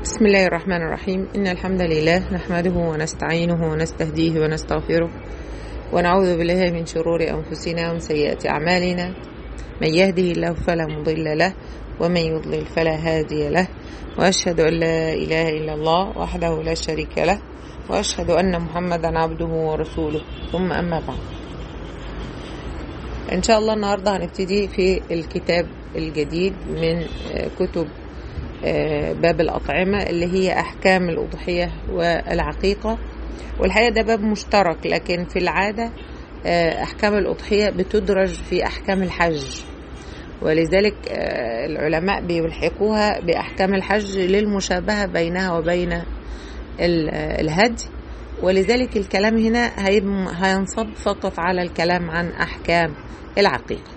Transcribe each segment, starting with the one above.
بسم الله الرحمن الرحيم إن الحمد لله نحمده ونستعينه ونستهديه ونستغفره ونعوذ بالله من شرور أنفسنا ومن سيئات أعمالنا من يهده الله فلا مضل له ومن يضلل فلا هادي له وأشهد أن لا إله إلا الله وحده لا شريك له وأشهد أن محمدا عبده ورسوله ثم أما بعد إن شاء الله النهاردة هنبتدي في الكتاب الجديد من كتب باب الأطعمة اللي هي أحكام الأضحية والعقيقة والحقيقة ده باب مشترك لكن في العادة أحكام الأضحية بتدرج في أحكام الحج ولذلك العلماء بيلحقوها بأحكام الحج للمشابهة بينها وبين الهدي ولذلك الكلام هنا هينصب فقط على الكلام عن أحكام العقيقة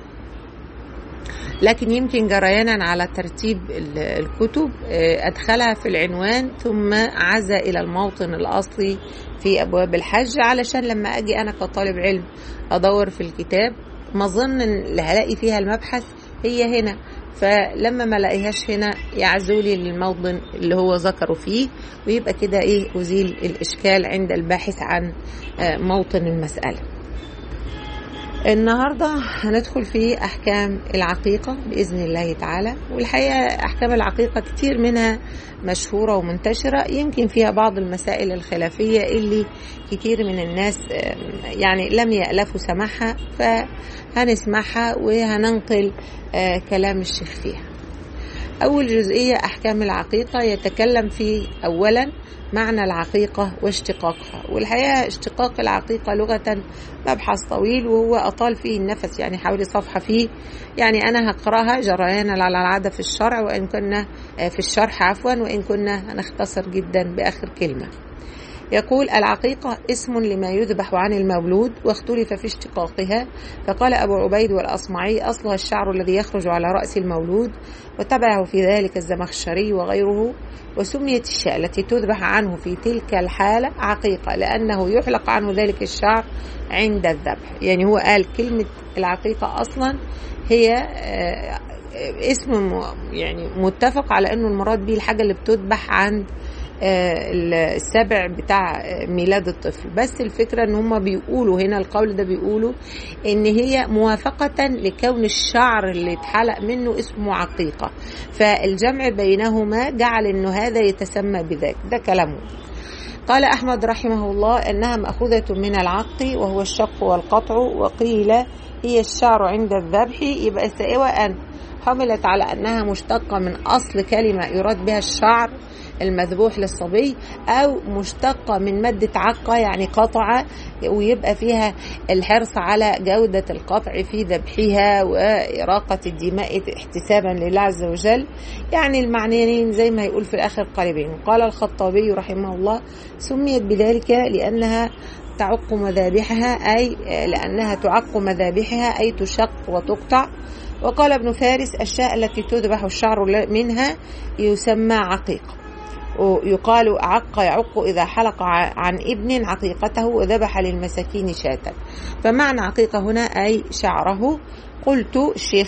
لكن يمكن جريانا على ترتيب الكتب أدخلها في العنوان ثم عزى إلى الموطن الأصلي في أبواب الحج علشان لما أجي أنا كطالب علم أدور في الكتاب ما ظن اللي هلاقي فيها المبحث هي هنا فلما ما لاقيهاش هنا يعزوا لي للموطن اللي هو ذكروا فيه ويبقى كده ايه ازيل الاشكال عند الباحث عن موطن المساله النهاردة هندخل في أحكام العقيقة بإذن الله تعالى والحقيقة أحكام العقيقة كتير منها مشهورة ومنتشرة يمكن فيها بعض المسائل الخلافية اللي كتير من الناس يعني لم يألفوا سماعها فهنسمعها وهننقل كلام الشيخ فيها أول جزئية أحكام العقيقة يتكلم في أولا معنى العقيقة واشتقاقها والحقيقة اشتقاق العقيقة لغة مبحث طويل وهو أطال فيه النفس يعني حوالي صفحة فيه يعني أنا هقرأها جريانا على العادة في الشرع وإن كنا في الشرح عفوا وإن كنا هنختصر جدا بآخر كلمة يقول العقيقة اسم لما يذبح عن المولود واختلف في اشتقاقها فقال أبو عبيد والأصمعي أصلها الشعر الذي يخرج على رأس المولود وتبعه في ذلك الزمخشري وغيره وسميت الشاة التي تذبح عنه في تلك الحالة عقيقة لأنه يحلق عنه ذلك الشعر عند الذبح يعني هو قال كلمة العقيقة أصلا هي اسم يعني متفق على أنه المراد به الحاجة اللي بتذبح عند السبع بتاع ميلاد الطفل بس الفكرة ان هم بيقولوا هنا القول ده بيقولوا ان هي موافقة لكون الشعر اللي اتحلق منه اسمه عقيقة فالجمع بينهما جعل انه هذا يتسمى بذاك ده كلامه قال أحمد رحمه الله أنها مأخوذة من العق وهو الشق والقطع وقيل هي الشعر عند الذبح يبقى سواء حملت على أنها مشتقة من أصل كلمة يراد بها الشعر المذبوح للصبي أو مشتقة من مادة عقة يعني قطعة ويبقى فيها الحرص على جودة القطع في ذبحها وإراقة الدماء احتسابا لله عز وجل يعني المعنيين زي ما يقول في الآخر قريبين قال الخطابي رحمه الله سميت بذلك لأنها تعق مذابحها أي لأنها تعق مذابحها أي تشق وتقطع وقال ابن فارس الشاء التي تذبح الشعر منها يسمى عقيقة ويقال عق يعق إذا حلق عن ابن عقيقته وذبح للمساكين شاة فمعنى عقيقة هنا أي شعره قلت الشيخ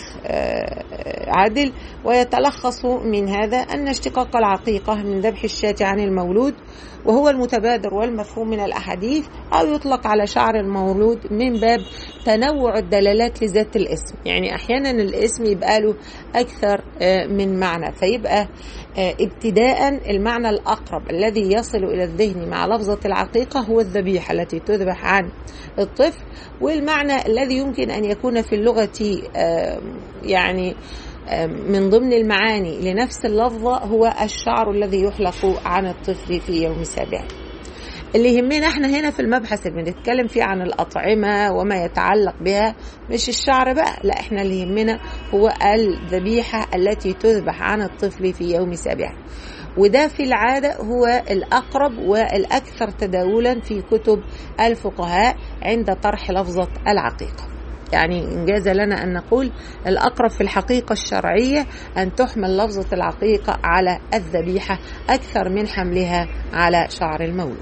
عادل ويتلخص من هذا أن اشتقاق العقيقة من ذبح الشاة عن المولود وهو المتبادر والمفهوم من الأحاديث أو يطلق على شعر المولود من باب تنوع الدلالات لذات الاسم يعني أحيانا الاسم يبقى له أكثر من معنى فيبقى ابتداء المعنى الأقرب الذي يصل إلى الذهن مع لفظة العقيقة هو الذبيحة التي تذبح عن الطفل والمعنى الذي يمكن أن يكون في اللغة يعني من ضمن المعاني لنفس اللفظة هو الشعر الذي يحلق عن الطفل في يوم سابع اللي يهمنا احنا هنا في المبحث اللي بنتكلم فيه عن الأطعمة وما يتعلق بها مش الشعر بقى لا احنا اللي يهمنا هو الذبيحة التي تذبح عن الطفل في يوم سابع وده في العادة هو الأقرب والأكثر تداولا في كتب الفقهاء عند طرح لفظة العقيقة يعني إنجاز لنا أن نقول الأقرب في الحقيقة الشرعية أن تحمل لفظة العقيقة على الذبيحة أكثر من حملها على شعر المولود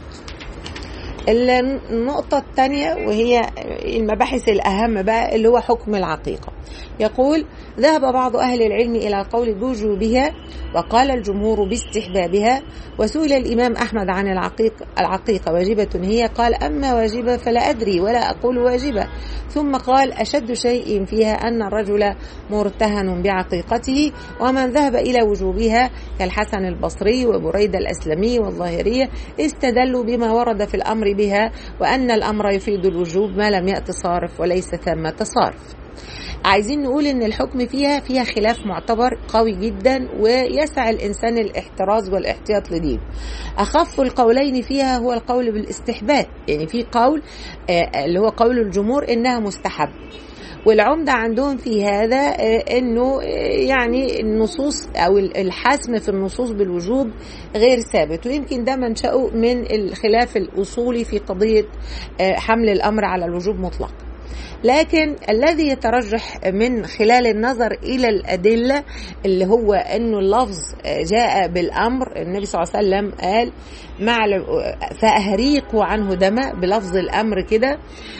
النقطة الثانية وهي المباحث الأهم بقى اللي هو حكم العقيقة يقول ذهب بعض أهل العلم إلى القول بوجوبها وقال الجمهور باستحبابها وسئل الإمام أحمد عن العقيقة, العقيقة واجبة هي قال أما واجبة فلا أدري ولا أقول واجبة ثم قال أشد شيء فيها أن الرجل مرتهن بعقيقته ومن ذهب إلى وجوبها كالحسن البصري وبريد الأسلمي والظاهرية استدلوا بما ورد في الأمر بها وأن الأمر يفيد الوجوب ما لم يأت صارف وليس ثمة صارف عايزين نقول ان الحكم فيها فيها خلاف معتبر قوي جدا ويسعى الانسان الاحتراز والاحتياط لدينه اخف القولين فيها هو القول بالاستحباب يعني في قول اللي هو قول الجمهور انها مستحب والعمدة عندهم في هذا انه يعني النصوص او الحسم في النصوص بالوجوب غير ثابت ويمكن ده منشأه من الخلاف الاصولي في قضية حمل الامر على الوجوب مطلقا لكن الذي يترجح من خلال النظر الى الادله اللي هو انه اللفظ جاء بالامر النبي صلى الله عليه وسلم قال مع فاهريقوا عنه دما بلفظ الامر كده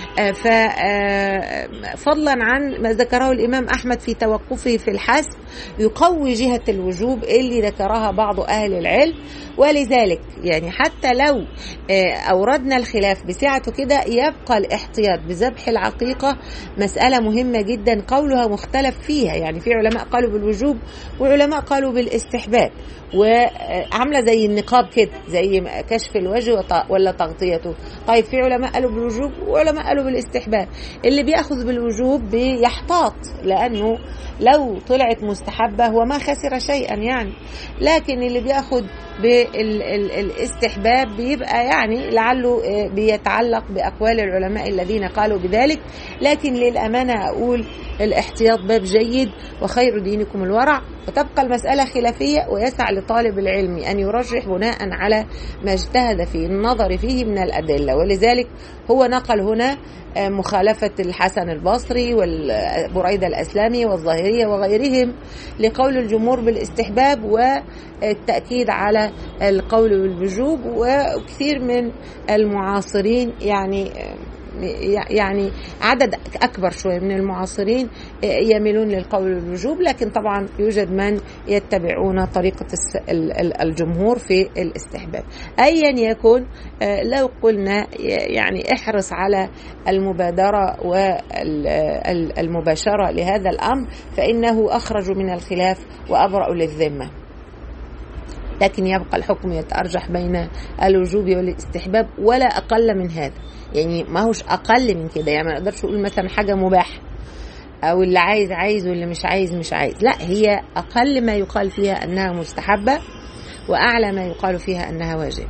فضلا عن ما ذكره الامام احمد في توقفه في الحسم يقوي جهه الوجوب اللي ذكرها بعض اهل العلم ولذلك يعني حتى لو اوردنا الخلاف بسعته كده يبقى الاحتياط بذبح العقيقه مساله مهمه جدا قولها مختلف فيها يعني في علماء قالوا بالوجوب وعلماء قالوا بالاستحباب وعامله زي النقاب كده زي كشف الوجه ولا تغطيته طيب في علماء قالوا بالوجوب وعلماء قالوا بالاستحباب اللي بياخذ بالوجوب بيحتاط لانه لو طلعت مستحبه هو ما خسر شيئا يعني لكن اللي بياخذ بالاستحباب بيبقى يعني لعله بيتعلق باقوال العلماء الذين قالوا بذلك لكن للامانه اقول الاحتياط باب جيد وخير دينكم الورع وتبقى المسألة خلافية ويسع لطالب العلم أن يرجح بناء على ما اجتهد في النظر فيه من الأدلة ولذلك هو نقل هنا مخالفة الحسن البصري والبريدة الأسلامي والظاهرية وغيرهم لقول الجمهور بالاستحباب والتأكيد على القول بالوجوب وكثير من المعاصرين يعني يعني عدد اكبر شويه من المعاصرين يميلون للقول بالوجوب لكن طبعا يوجد من يتبعون طريقه الجمهور في الاستحباب ايا يكن لو قلنا يعني احرص على المبادره والمباشره لهذا الامر فانه اخرج من الخلاف وابرا للذمه لكن يبقى الحكم يتأرجح بين الوجوب والاستحباب ولا أقل من هذا يعني ما هوش أقل من كده يعني ما نقدرش نقول مثلا حاجة مباحة أو اللي عايز عايز واللي مش عايز مش عايز لا هي أقل ما يقال فيها أنها مستحبة وأعلى ما يقال فيها أنها واجب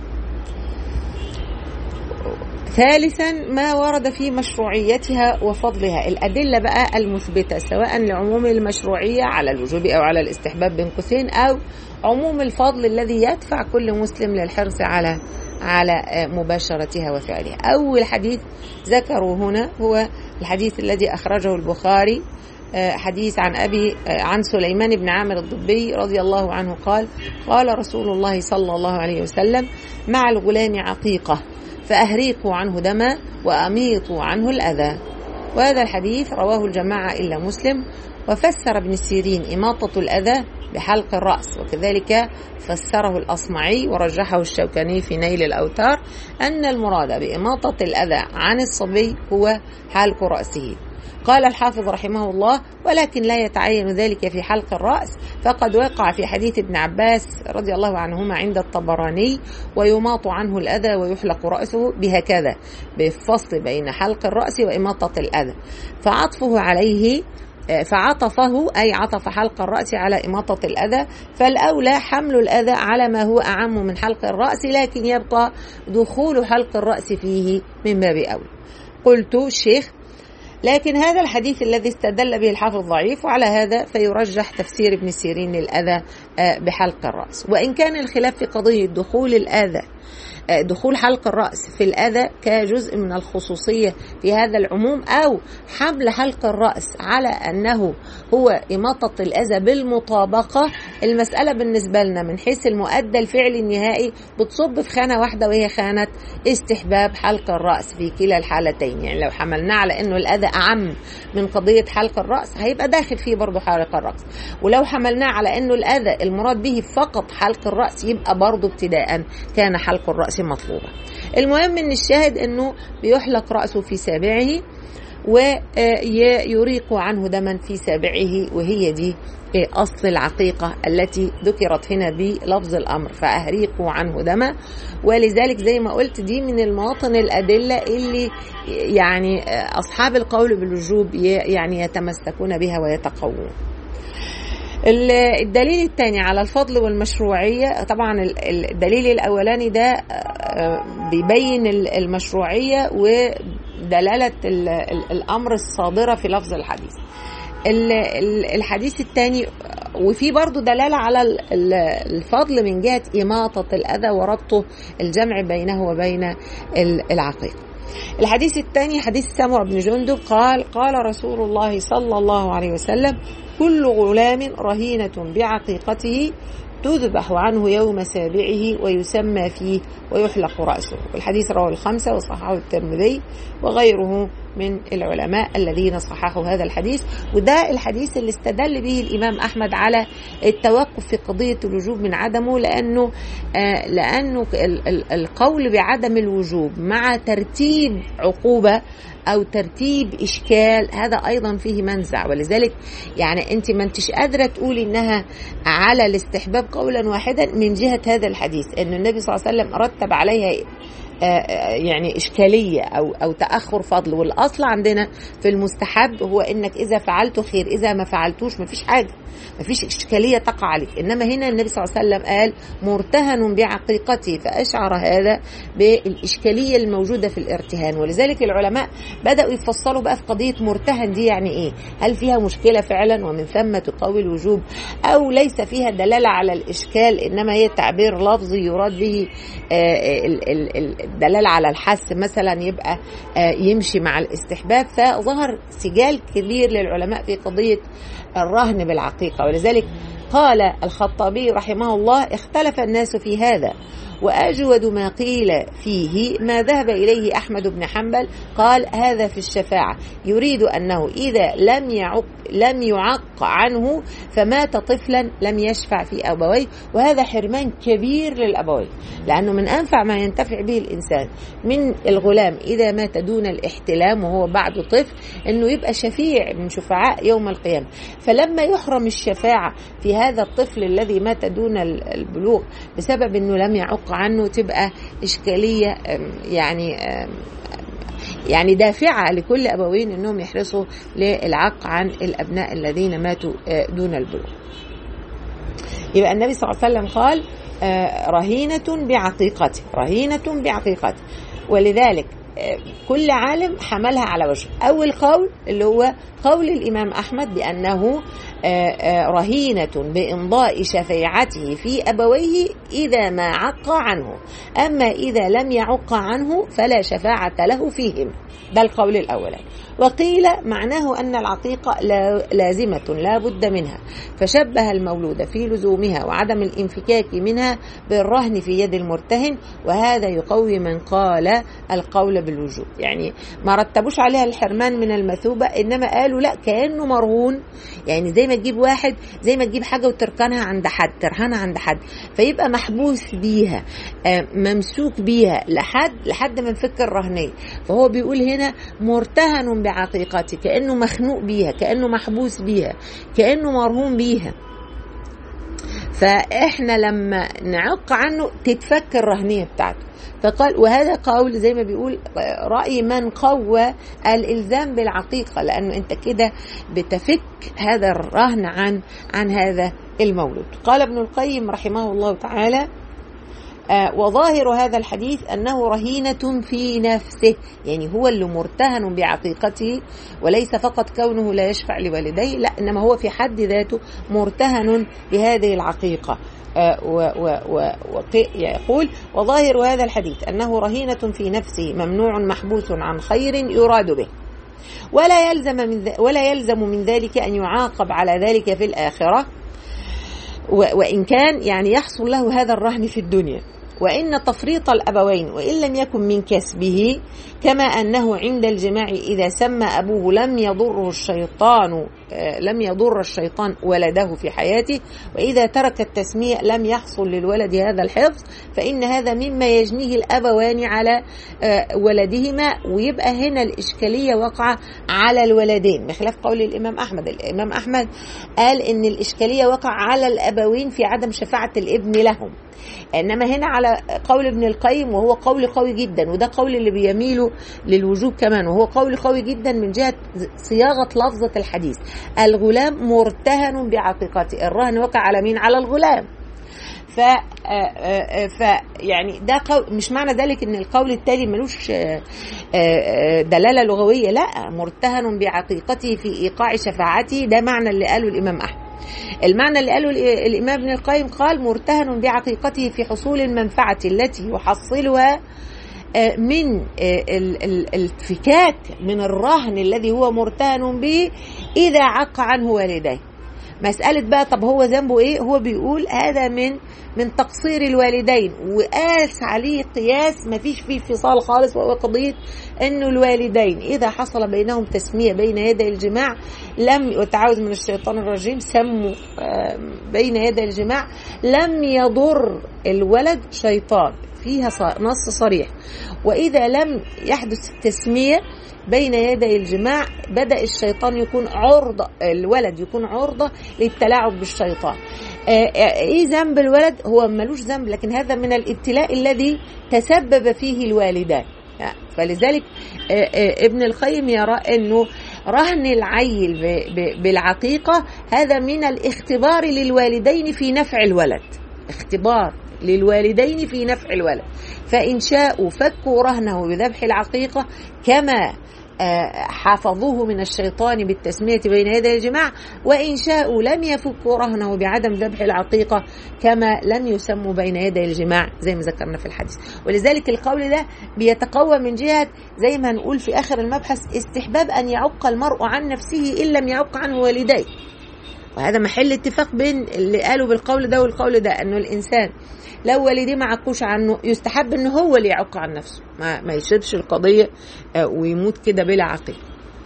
ثالثا ما ورد في مشروعيتها وفضلها الأدلة بقى المثبتة سواء لعموم المشروعية على الوجوب أو على الاستحباب بين قوسين أو عموم الفضل الذي يدفع كل مسلم للحرص على على مباشرتها وفعلها أول حديث ذكروا هنا هو الحديث الذي أخرجه البخاري حديث عن أبي عن سليمان بن عامر الضبي رضي الله عنه قال قال رسول الله صلى الله عليه وسلم مع الغلام عقيقة فأهريقوا عنه دما وأميطوا عنه الأذى وهذا الحديث رواه الجماعة إلا مسلم وفسر ابن السيرين إماطة الأذى بحلق الرأس وكذلك فسره الأصمعي ورجحه الشوكاني في نيل الأوتار أن المراد بإماطة الأذى عن الصبي هو حلق رأسه قال الحافظ رحمه الله ولكن لا يتعين ذلك في حلق الرأس فقد وقع في حديث ابن عباس رضي الله عنهما عند الطبراني ويماط عنه الأذى ويحلق رأسه بهكذا بالفصل بين حلق الرأس وإماطة الأذى فعطفه عليه فعطفه أي عطف حلق الرأس على إماطة الأذى فالأولى حمل الأذى على ما هو أعم من حلق الرأس لكن يبقى دخول حلق الرأس فيه من باب أولى قلت الشيخ لكن هذا الحديث الذي استدل به الحافظ ضعيف وعلى هذا فيرجح تفسير ابن سيرين للأذى بحلق الرأس وإن كان الخلاف في قضية دخول الأذى دخول حلق الرأس في الأذى كجزء من الخصوصية في هذا العموم أو حمل حلق الرأس على أنه هو إماطة الأذى بالمطابقة المسألة بالنسبة لنا من حيث المؤدى الفعلي النهائي بتصب في خانة واحدة وهي خانة استحباب حلق الرأس في كلا الحالتين يعني لو حملناه على أنه الأذى أعم من قضية حلق الرأس هيبقى داخل فيه برضه حلق الرأس ولو حملناه على أنه الأذى المراد به فقط حلق الرأس يبقى برضه ابتداء كان حلق الرأس مطلوبة المهم ان الشاهد انه بيحلق رأسه في سابعه ويريق عنه دما في سابعه وهي دي أصل العقيقة التي ذكرت هنا بلفظ الأمر فأهريقوا عنه دما ولذلك زي ما قلت دي من المواطن الأدلة اللي يعني أصحاب القول بالوجوب يعني يتمسكون بها ويتقوون الدليل الثاني على الفضل والمشروعية طبعا الدليل الأولاني ده بيبين المشروعية ودلالة الأمر الصادرة في لفظ الحديث الحديث الثاني وفي برضو دلالة على الفضل من جهة إماطة الأذى وربطه الجمع بينه وبين العقيقة الحديث الثاني حديث سمع بن جندب قال قال رسول الله صلى الله عليه وسلم كل غلام رهينة بعقيقته تذبح عنه يوم سابعه ويسمى فيه ويحلق رأسه والحديث رواه الخمسة وصححه الترمذي وغيره من العلماء الذين صححوا هذا الحديث وده الحديث اللي استدل به الإمام أحمد على التوقف في قضية الوجوب من عدمه لأنه آه لأنه القول بعدم الوجوب مع ترتيب عقوبة أو ترتيب إشكال هذا أيضا فيه منزع ولذلك يعني أنت ما أنتش قادرة تقولي إنها على الاستحباب قولا واحدا من جهة هذا الحديث أن النبي صلى الله عليه وسلم رتب عليها يعني إشكالية أو أو تأخر فضل والأصل عندنا في المستحب هو إنك إذا فعلت خير إذا ما فعلتوش ما فيش حاجة ما فيش إشكالية تقع عليك إنما هنا النبي صلى الله عليه وسلم قال مرتهن بعقيقته فأشعر هذا بالإشكالية الموجودة في الارتهان ولذلك العلماء بدأوا يفصلوا بقى في قضية مرتهن دي يعني إيه هل فيها مشكلة فعلا ومن ثم تقوي الوجوب أو ليس فيها دلالة على الإشكال إنما هي تعبير لفظي يراد به الدلالة على الحث مثلا يبقى يمشي مع الاستحباب فظهر سجال كبير للعلماء في قضية الرهن بالعقيقة ولذلك قال الخطابي رحمه الله اختلف الناس في هذا وأجود ما قيل فيه ما ذهب إليه أحمد بن حنبل قال هذا في الشفاعة يريد أنه إذا لم يعق لم يعق عنه فمات طفلا لم يشفع في أبويه وهذا حرمان كبير للأبوين لأنه من أنفع ما ينتفع به الإنسان من الغلام إذا مات دون الاحتلام وهو بعد طفل أنه يبقى شفيع من شفعاء يوم القيامة فلما يحرم الشفاعة في هذا الطفل الذي مات دون البلوغ بسبب أنه لم يعق عنه تبقى إشكالية يعني يعني دافعة لكل أبوين أنهم يحرصوا للعق عن الأبناء الذين ماتوا دون البلوغ يبقى النبي صلى الله عليه وسلم قال رهينة بعقيقته رهينة بعقيقته ولذلك كل عالم حملها على وجه أول قول اللي هو قول الإمام أحمد بأنه رهينة بإمضاء شفيعته في أبويه إذا ما عق عنه أما إذا لم يعق عنه فلا شفاعة له فيهم ده القول الأولاني وقيل معناه أن العقيقة لازمة لا بد منها فشبه المولود في لزومها وعدم الانفكاك منها بالرهن في يد المرتهن وهذا يقوي من قال القول بالوجوب يعني ما رتبوش عليها الحرمان من المثوبة إنما قالوا لا كأنه مرهون يعني زي ما تجيب واحد زي ما تجيب حاجة وتركنها عند حد ترهنها عند حد فيبقى محبوس بيها ممسوك بيها لحد لحد ما نفك الرهنية فهو بيقول هنا مرتهن بعقيقته كأنه مخنوق بيها كأنه محبوس بيها كأنه مرهون بيها فاحنا لما نعق عنه تتفك الرهنيه بتاعته فقال وهذا قول زي ما بيقول راي من قوى الالزام بالعقيقه لانه انت كده بتفك هذا الرهن عن عن هذا المولود قال ابن القيم رحمه الله تعالى آه وظاهر هذا الحديث أنه رهينة في نفسه يعني هو اللي مرتهن بعقيقته وليس فقط كونه لا يشفع لوالديه لا إنما هو في حد ذاته مرتهن بهذه العقيقة ويقول وظاهر هذا الحديث أنه رهينة في نفسه ممنوع محبوس عن خير يراد به ولا يلزم من ولا يلزم من ذلك أن يعاقب على ذلك في الآخرة وإن كان يعني يحصل له هذا الرهن في الدنيا وإن تفريط الأبوين وإن لم يكن من كسبه كما أنه عند الجماع إذا سمى أبوه لم يضره الشيطان آه، لم يضر الشيطان ولده في حياته وإذا ترك التسمية لم يحصل للولد هذا الحفظ فإن هذا مما يجنيه الأبوان على آه، ولدهما ويبقى هنا الإشكالية وقع على الولدين بخلاف قول الإمام أحمد الإمام أحمد قال إن الإشكالية وقع على الأبوين في عدم شفاعة الابن لهم انما هنا على قول ابن القيم وهو قول قوي جدا وده قول اللي بيميله للوجوب كمان وهو قول قوي جدا من جهه صياغه لفظه الحديث الغلام مرتهن بعقيقته الرهن وقع على مين على الغلام ف ف يعني ده قول مش معنى ذلك ان القول التالي ملوش دلاله لغويه لا مرتهن بعقيقته في ايقاع شفاعته ده معنى اللي قاله الامام احمد المعنى اللي قاله الإمام ابن القيم قال مرتهن بعقيقته في حصول المنفعة التي يحصلها آه، من آه، الفكاك من الرهن الذي هو مرتهن به إذا عق عنه والديه مسألة بقى طب هو ذنبه ايه هو بيقول هذا من من تقصير الوالدين وقاس عليه قياس ما فيش فيه فصال خالص وهو قضية انه الوالدين اذا حصل بينهم تسمية بين يدي الجماع لم وتعاوز من الشيطان الرجيم سموا بين يدي الجماع لم يضر الولد شيطان فيها نص صريح وإذا لم يحدث التسمية بين يدي الجماع بدأ الشيطان يكون عرضة الولد يكون عرضة للتلاعب بالشيطان آه، آه، ايه ذنب الولد هو ملوش ذنب لكن هذا من الابتلاء الذي تسبب فيه الوالدان فلذلك آه، ابن القيم يرى انه رهن العيل بالعقيقه هذا من الاختبار للوالدين في نفع الولد اختبار للوالدين في نفع الولد فإن شاءوا فكوا رهنه بذبح العقيقة كما آه، حافظوه من الشيطان بالتسمية بين يدي الجماع وإن شاءوا لم يفكوا رهنه بعدم ذبح العقيقة كما لم يسموا بين يدي الجماع زي ما ذكرنا في الحديث ولذلك القول ده بيتقوى من جهة زي ما نقول في آخر المبحث استحباب أن يعق المرء عن نفسه إن لم يعق عنه والديه وهذا محل اتفاق بين اللي قالوا بالقول ده والقول ده انه الانسان لو والديه ما عقوش عنه يستحب ان هو اللي يعق عن نفسه ما, ما يشدش القضيه آه، ويموت كده بلا عقيده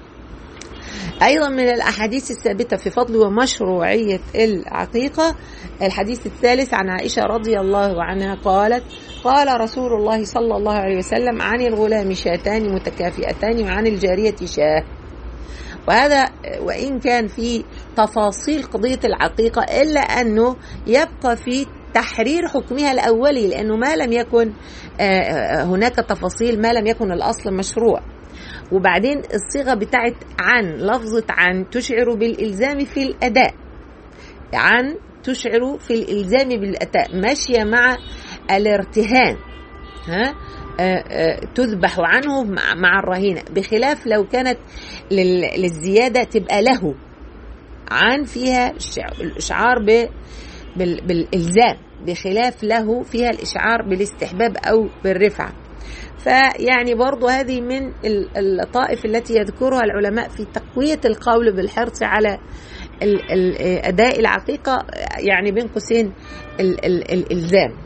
أيضا من الأحاديث الثابتة في فضل ومشروعية العقيقة الحديث الثالث عن عائشة رضي الله عنها قالت قال رسول الله صلى الله عليه وسلم عن الغلام شاتان متكافئتان وعن الجارية شاه وهذا وإن كان في تفاصيل قضية العقيقة إلا أنه يبقى في تحرير حكمها الأولي لأنه ما لم يكن آه، هناك تفاصيل ما لم يكن الأصل مشروع وبعدين الصيغة بتاعت عن لفظة عن تشعر بالإلزام في الأداء عن تشعر في الإلزام بالأداء ماشية مع الارتهان ها آه، آه، تذبح عنه مع الرهينة بخلاف لو كانت للزيادة تبقى له عن فيها الإشعار بالإلزام بخلاف له فيها الإشعار بالاستحباب أو بالرفعة فيعني برضو هذه من اللطائف التي يذكرها العلماء في تقوية القول بالحرص على أداء العقيقة يعني بين قوسين الإلزام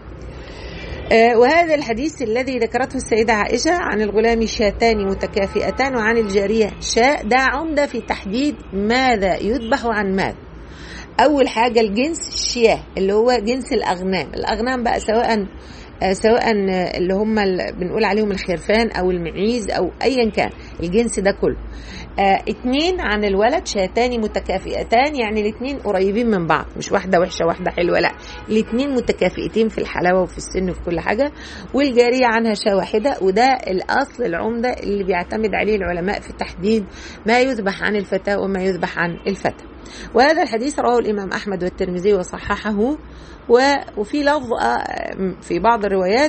آه، وهذا الحديث الذي ذكرته السيدة عائشة عن الغلام شاتان متكافئتان وعن الجارية شاء ده عمدة في تحديد ماذا يذبح عن ماذا أول حاجة الجنس الشياه اللي هو جنس الأغنام الأغنام بقى سواء آه، سواء اللي هم اللي بنقول عليهم الخرفان او المعيز او ايا كان الجنس ده كله آه اتنين عن الولد شاتان متكافئتان يعني الاتنين قريبين من بعض مش واحدة وحشة واحدة حلوة لا الاتنين متكافئتين في الحلاوة وفي السن وفي كل حاجة والجارية عنها شاة واحدة وده الأصل العمدة اللي بيعتمد عليه العلماء في تحديد ما يذبح عن الفتاة وما يذبح عن الفتى وهذا الحديث رواه الإمام أحمد والترمذي وصححه وفي لفظ في بعض الروايات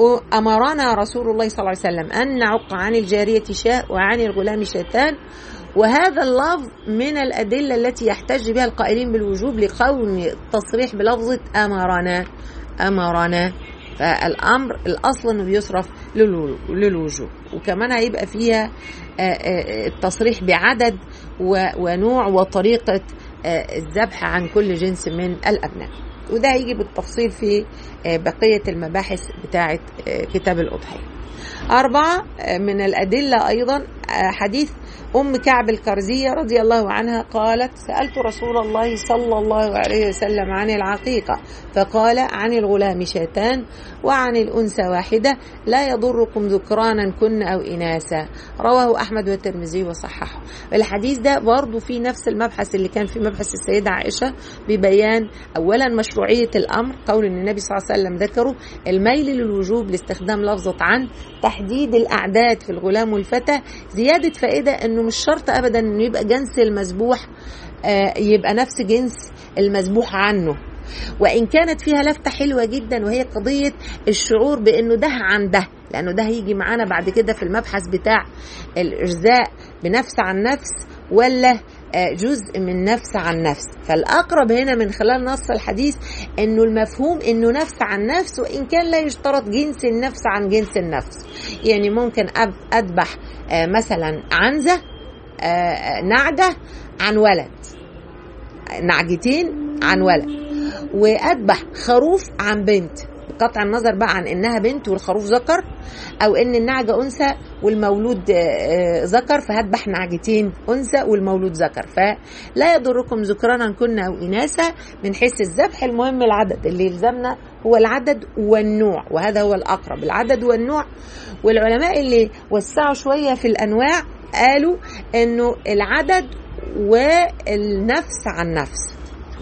أمرنا رسول الله صلى الله عليه وسلم أن نعق عن الجارية شاء وعن الغلام شاتان وهذا اللفظ من الأدلة التي يحتج بها القائلين بالوجوب لقول التصريح بلفظة أمرنا أمرنا فالأمر الأصل أنه بيصرف للوجوب وكمان هيبقى فيها التصريح بعدد ونوع وطريقة الذبح عن كل جنس من الأبناء وده هيجي بالتفصيل في بقية المباحث بتاعة كتاب الأضحية أربعة من الأدلة أيضا حديث أم كعب الكرزية رضي الله عنها قالت سألت رسول الله صلى الله عليه وسلم عن العقيقة فقال عن الغلام شاتان وعن الأنثى واحدة لا يضركم ذكرانا كن أو إناثا رواه أحمد والترمذي وصححه الحديث ده برضه في نفس المبحث اللي كان في مبحث السيدة عائشة ببيان أولا مشروعية الأمر قول أن النبي صلى الله عليه وسلم ذكره الميل للوجوب لاستخدام لفظة عن تحديد الأعداد في الغلام والفتى زيادة فائدة أنه مش شرط أبدا أنه يبقى جنس المذبوح يبقى نفس جنس المذبوح عنه وإن كانت فيها لفتة حلوة جدا وهي قضية الشعور بأنه ده عن ده لأنه ده هيجي معانا بعد كده في المبحث بتاع الإجزاء بنفس عن نفس ولا جزء من نفس عن نفس فالأقرب هنا من خلال نص الحديث أنه المفهوم أنه نفس عن نفس وإن كان لا يشترط جنس النفس عن جنس النفس يعني ممكن أذبح مثلا عنزة نعجة عن ولد نعجتين عن ولد واذبح خروف عن بنت بقطع النظر بقى عن انها بنت والخروف ذكر او ان النعجه انثى والمولود ذكر فهذبح نعجتين انثى والمولود ذكر فلا يضركم ذكرانا كنا او اناثا من حيث الذبح المهم العدد اللي يلزمنا هو العدد والنوع وهذا هو الاقرب العدد والنوع والعلماء اللي وسعوا شويه في الانواع قالوا انه العدد والنفس عن نفس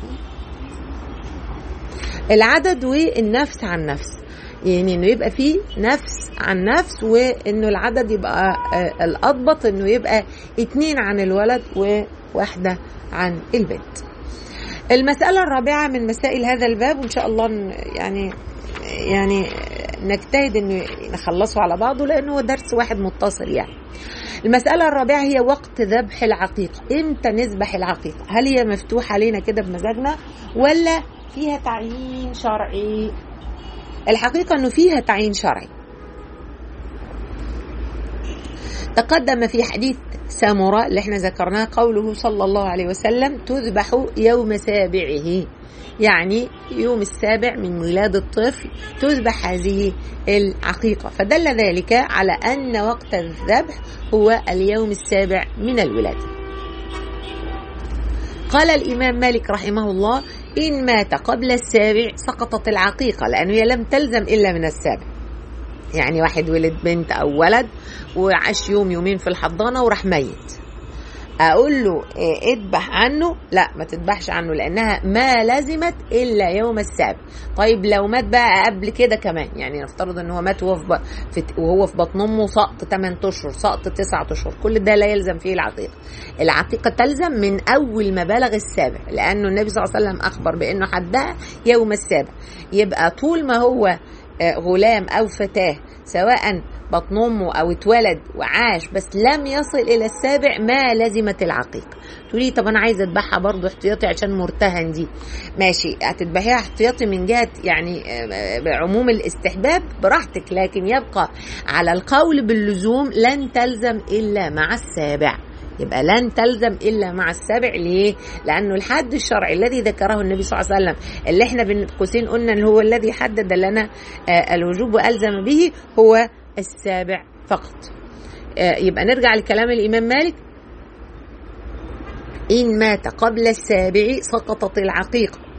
العدد والنفس عن نفس يعني انه يبقى فيه نفس عن نفس وانه العدد يبقى الاضبط انه يبقى اتنين عن الولد وواحدة عن البنت المسألة الرابعة من مسائل هذا الباب وإن شاء الله يعني يعني نجتهد انه نخلصه على بعضه لانه هو درس واحد متصل يعني المسألة الرابعة هي وقت ذبح العقيقة امتى نذبح العقيقة هل هي مفتوحة علينا كده بمزاجنا ولا فيها تعيين شرعي الحقيقة أنه فيها تعيين شرعي تقدم في حديث سامورا اللي احنا ذكرناه قوله صلى الله عليه وسلم تذبح يوم سابعه يعني يوم السابع من ميلاد الطفل تذبح هذه العقيقة فدل ذلك على أن وقت الذبح هو اليوم السابع من الولادة قال الإمام مالك رحمه الله إن مات قبل السابع سقطت العقيقة لأنه هي لم تلزم إلا من السابع يعني واحد ولد بنت أو ولد وعاش يوم يومين في الحضانة وراح ميت اقول له اذبح عنه لا ما تذبحش عنه لانها ما لزمت الا يوم السابع طيب لو مات بقى قبل كده كمان يعني نفترض ان هو مات وهو في وهو في بطن امه سقط 8 اشهر سقط 9 اشهر كل ده لا يلزم فيه العقيقه العقيقه تلزم من اول ما بلغ السابع لانه النبي صلى الله عليه وسلم اخبر بانه حدها يوم السابع يبقى طول ما هو غلام او فتاه سواء بطن امه او اتولد وعاش بس لم يصل الى السابع ما لزمت العقيقه تقولي طب انا عايزه اذبحها برضه احتياطي عشان مرتهن دي ماشي هتذبحيها احتياطي من جهه يعني عموم الاستحباب براحتك لكن يبقى على القول باللزوم لن تلزم الا مع السابع يبقى لن تلزم الا مع السابع ليه؟ لانه الحد الشرعي الذي ذكره النبي صلى الله عليه وسلم اللي احنا بين قوسين قلنا ان هو الذي حدد لنا الوجوب والزم به هو السابع فقط يبقى نرجع لكلام الامام مالك ان مات قبل السابع سقطت العقيقه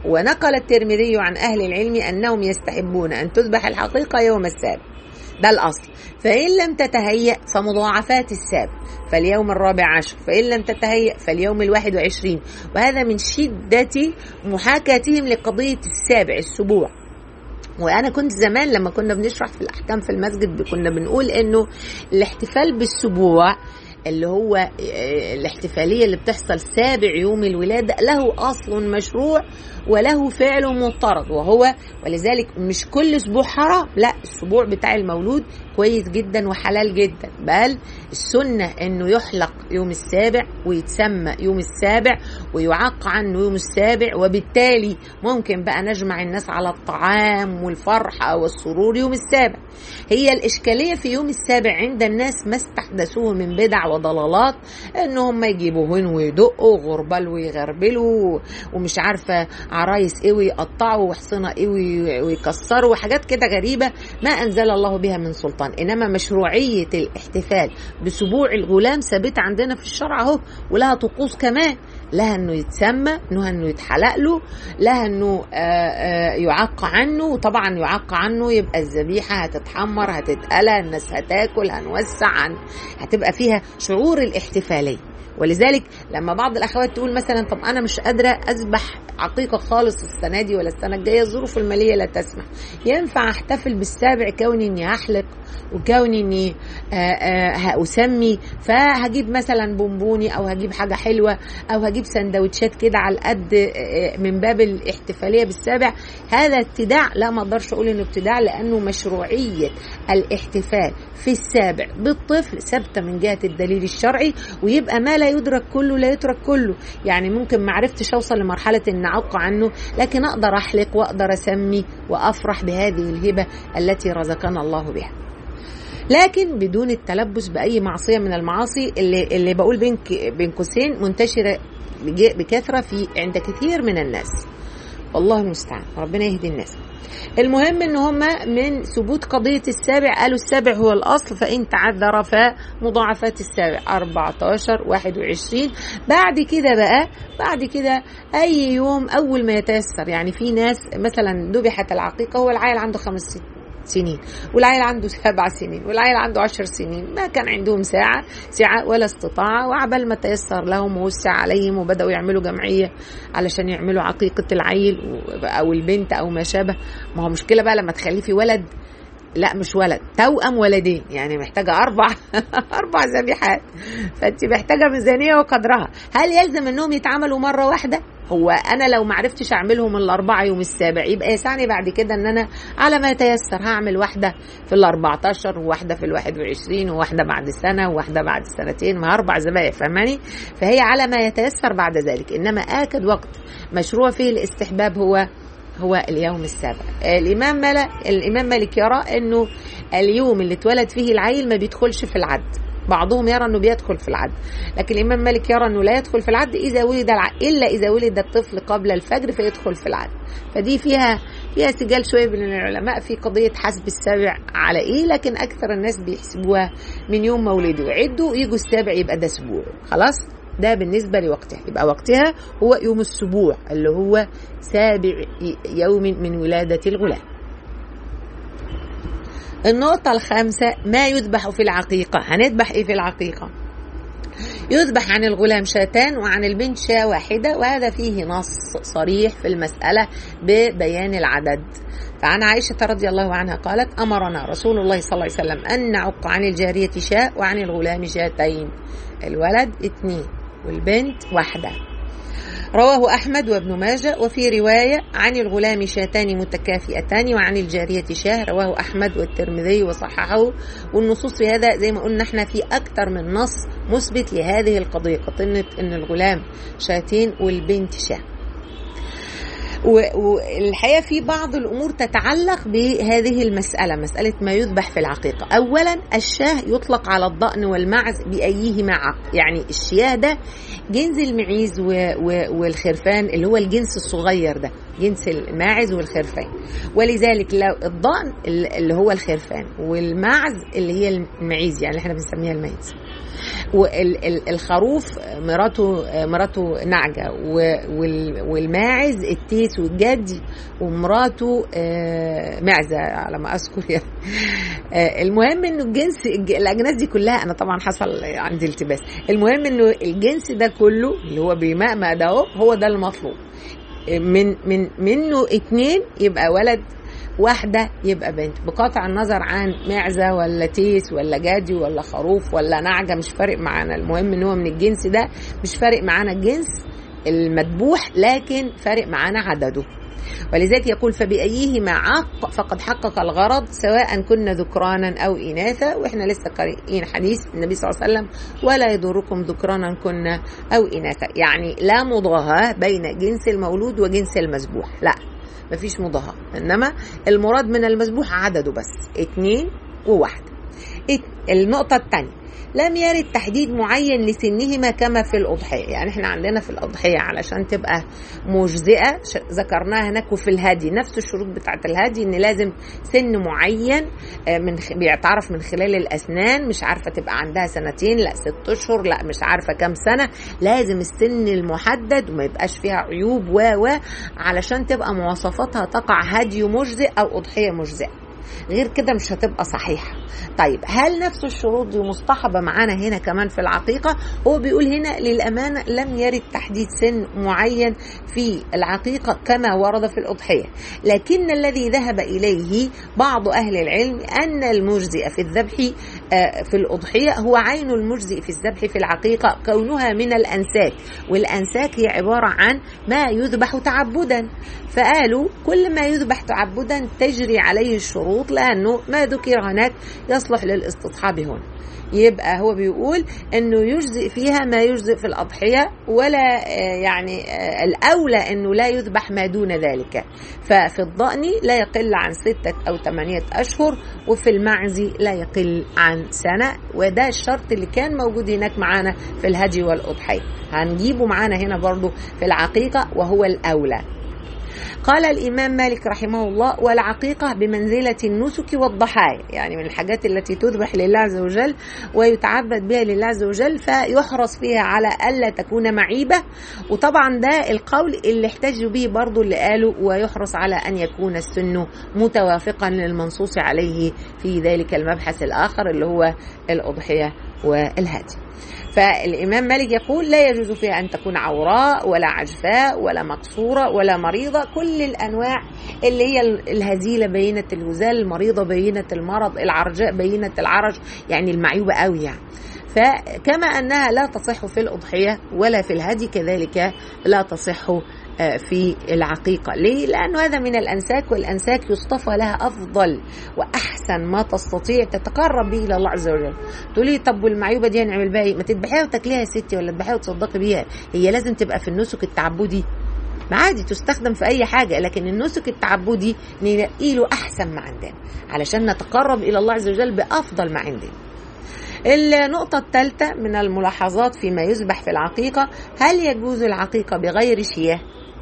ونقل الترمذي عن أهل العلم أنهم يستحبون أن تذبح الحقيقة يوم السابع ده الأصل فإن لم تتهيأ فمضاعفات السابع فاليوم الرابع عشر فإن لم تتهيأ فاليوم الواحد وعشرين وهذا من شدة محاكاتهم لقضية السابع السبوع وانا كنت زمان لما كنا بنشرح في الاحكام في المسجد كنا بنقول انه الاحتفال بالسبوع اللي هو الاحتفالية اللي بتحصل سابع يوم الولادة له أصل مشروع وله فعل مضطرد وهو ولذلك مش كل أسبوع حرام لا الأسبوع بتاع المولود كويس جدا وحلال جدا بل السنة أنه يحلق يوم السابع ويتسمى يوم السابع ويعق عنه يوم السابع وبالتالي ممكن بقى نجمع الناس على الطعام والفرحة والسرور يوم السابع هي الإشكالية في يوم السابع عند الناس ما استحدثوه من بدع وضلالات ان هم يجيبوا هن ويدقوا غربال ويغربلوا ومش عارفه عرايس ايه ويقطعوا وحصنه ايه ويكسروا وحاجات كده غريبه ما انزل الله بها من سلطان انما مشروعيه الاحتفال بسبوع الغلام ثابته عندنا في الشرع اهو ولها طقوس كمان لها انه يتسمى لها انه يتحلق له لها انه يعق عنه وطبعا يعق عنه يبقى الذبيحه هتتحمر هتتقلى الناس هتاكل هنوسع عن هتبقى فيها شعور الاحتفاليه ولذلك لما بعض الاخوات تقول مثلا طب انا مش قادره اذبح عقيقه خالص السنه دي ولا السنه الجايه الظروف الماليه لا تسمح ينفع احتفل بالسابع كوني اني احلق وكوني اني اسمي فهجيب مثلا بونبوني او هجيب حاجه حلوه او هجيب سندوتشات كده على القد من باب الاحتفاليه بالسابع هذا ابتداع لا ما اقدرش اقول انه ابتداع لانه مشروعيه الاحتفال في السابع بالطفل ثابته من جهه الدليل الشرعي ويبقى ما لا يدرك كله لا يترك كله يعني ممكن ما عرفتش اوصل لمرحله ان اعق عنه لكن اقدر احلق واقدر اسمي وافرح بهذه الهبه التي رزقنا الله بها لكن بدون التلبس باي معصيه من المعاصي اللي اللي بقول بين بين قوسين منتشره بكثره في عند كثير من الناس والله المستعان ربنا يهدي الناس المهم ان هم من ثبوت قضية السابع قالوا السابع هو الاصل فان تعذر فمضاعفات السابع 14 21 بعد كده بقى بعد كده اي يوم اول ما يتيسر يعني في ناس مثلا ذبحت العقيقة هو العيل عنده خمس سنين والعيل عنده سبع سنين والعيل عنده عشر سنين ما كان عندهم ساعة ساعة ولا استطاعة وعبال ما تيسر لهم ووسع عليهم وبدأوا يعملوا جمعية علشان يعملوا عقيقة العيل أو البنت أو ما شابه ما هو مشكلة بقى لما تخليه في ولد لا مش ولد توأم ولدين يعني محتاجة أربع أربع ذبيحات فأنت محتاجة ميزانية وقدرها هل يلزم أنهم يتعملوا مرة واحدة؟ هو انا لو ما عرفتش اعملهم الاربعه يوم السابع يبقى يسعني بعد كده ان انا على ما يتيسر هعمل واحده في ال 14 وواحده في ال 21 وواحده بعد سنه وواحده بعد سنتين ما اربع ذبائح فهماني فهي على ما يتيسر بعد ذلك انما اكد وقت مشروع فيه الاستحباب هو هو اليوم السابع الامام مالك الامام مالك يرى انه اليوم اللي اتولد فيه العيل ما بيدخلش في العد بعضهم يرى انه بيدخل في العد لكن الامام مالك يرى انه لا يدخل في العد اذا ولد الع... الا اذا ولد الطفل قبل الفجر فيدخل في العد فدي فيها فيها سجال شويه بين العلماء في قضيه حسب السابع على ايه لكن اكثر الناس بيحسبوها من يوم مولده عدوا يجوا السابع يبقى ده اسبوع خلاص ده بالنسبه لوقتها يبقى وقتها هو يوم السبوع اللي هو سابع يوم من ولاده الغلام النقطة الخامسة ما يذبح في العقيقة هنذبح ايه في العقيقة يذبح عن الغلام شاتان وعن البنت شاة واحدة وهذا فيه نص صريح في المسألة ببيان العدد فعن عائشة رضي الله عنها قالت أمرنا رسول الله صلى الله عليه وسلم أن نعق عن الجارية شاء وعن الغلام شاتين الولد اثنين والبنت واحدة رواه أحمد وابن ماجه وفي رواية عن الغلام شاتان متكافئتان وعن الجارية شاه رواه أحمد والترمذي وصححه والنصوص في هذا زي ما قلنا احنا في أكثر من نص مثبت لهذه القضية قضية أن الغلام شاتين والبنت شاه والحقيقه في بعض الامور تتعلق بهذه المساله مساله ما يذبح في العقيقه اولا الشاه يطلق على الضأن والمعز بايهما عق يعني الشياه ده جنس المعيز والخرفان اللي هو الجنس الصغير ده جنس الماعز والخرفان ولذلك لو الضأن اللي هو الخرفان والمعز اللي هي المعيز يعني اللي احنا بنسميها المعيز والخروف مراته مراته نعجة والماعز التيس والجدي ومراته معزة على ما أذكر يعني المهم إنه الجنس الأجناس دي كلها أنا طبعا حصل عندي التباس المهم إنه الجنس ده كله اللي هو بيمأمأ ده هو ده المطلوب من من منه اتنين يبقى ولد واحدة يبقى بنت بقطع النظر عن معزة ولا تيس ولا جادي ولا خروف ولا نعجة مش فارق معانا المهم ان هو من الجنس ده مش فارق معانا الجنس المذبوح لكن فارق معانا عدده ولذلك يقول فبأيهما عق فقد حقق الغرض سواء كنا ذكرانا أو إناثا وإحنا لسه قارئين حديث النبي صلى الله عليه وسلم ولا يضركم ذكرانا كنا أو إناثا يعني لا مضاهاة بين جنس المولود وجنس المذبوح لا مفيش مضاهاة إنما المراد من المذبوح عدده بس اتنين وواحدة النقطة الثانية لم يرد تحديد معين لسنهما كما في الأضحية يعني احنا عندنا في الأضحية علشان تبقى مجزئة ذكرناها هناك وفي الهدي نفس الشروط بتاعة الهدي ان لازم سن معين من بيتعرف من خلال الأسنان مش عارفة تبقى عندها سنتين لا ست أشهر لا مش عارفة كام سنة لازم السن المحدد وما يبقاش فيها عيوب و و علشان تبقى مواصفاتها تقع هدي مجزئ أو أضحية مجزئة غير كده مش هتبقى صحيحة طيب هل نفس الشروط دي مصطحبة معانا هنا كمان في العقيقة هو بيقول هنا للأمانة لم يرد تحديد سن معين في العقيقة كما ورد في الأضحية لكن الذي ذهب إليه بعض أهل العلم أن المجزئ في الذبح في الأضحية هو عين المجزئ في الذبح في العقيقة كونها من الأنساك والأنساك هي عبارة عن ما يذبح تعبدا فقالوا كل ما يذبح تعبدا تجري عليه الشروط لأنه ما ذكر هناك يصلح للاستصحاب هنا يبقى هو بيقول انه يجزئ فيها ما يجزئ في الاضحيه ولا يعني الاولى انه لا يذبح ما دون ذلك ففي الضأن لا يقل عن ستة او ثمانية اشهر وفي المعز لا يقل عن سنة وده الشرط اللي كان موجود هناك معانا في الهدي والاضحيه هنجيبه معانا هنا برضو في العقيقه وهو الاولى قال الإمام مالك رحمه الله والعقيقة بمنزلة النسك والضحايا يعني من الحاجات التي تذبح لله عز وجل ويتعبد بها لله عز وجل فيحرص فيها على ألا تكون معيبة وطبعا ده القول اللي احتجوا به برضو اللي قالوا ويحرص على أن يكون السن متوافقا للمنصوص عليه في ذلك المبحث الآخر اللي هو الأضحية والهدي فالإمام مالك يقول لا يجوز فيها أن تكون عوراء ولا عجفاء ولا مقصورة ولا مريضة كل الأنواع اللي هي الهزيلة بينة الهزال المريضة بينة المرض العرجاء بينة العرج يعني المعيوبة قوي يعني فكما أنها لا تصح في الأضحية ولا في الهدي كذلك لا تصح في العقيقة ليه؟ لأنه هذا من الأنساك والأنساك يصطفى لها أفضل وأحسن ما تستطيع تتقرب به إلى الله عز وجل تقولي طب والمعيوبة دي هنعمل بها إيه؟ ما تذبحيها وتاكليها يا ستي ولا تذبحيها وتصدقي بيها هي لازم تبقى في النسك التعبدي ما عادي تستخدم في اي حاجه لكن النسك التعبدي نلاقي له احسن ما عندنا علشان نتقرب الى الله عز وجل بافضل ما عندنا النقطة الثالثة من الملاحظات فيما يذبح في العقيقة هل يجوز العقيقة بغير شياه؟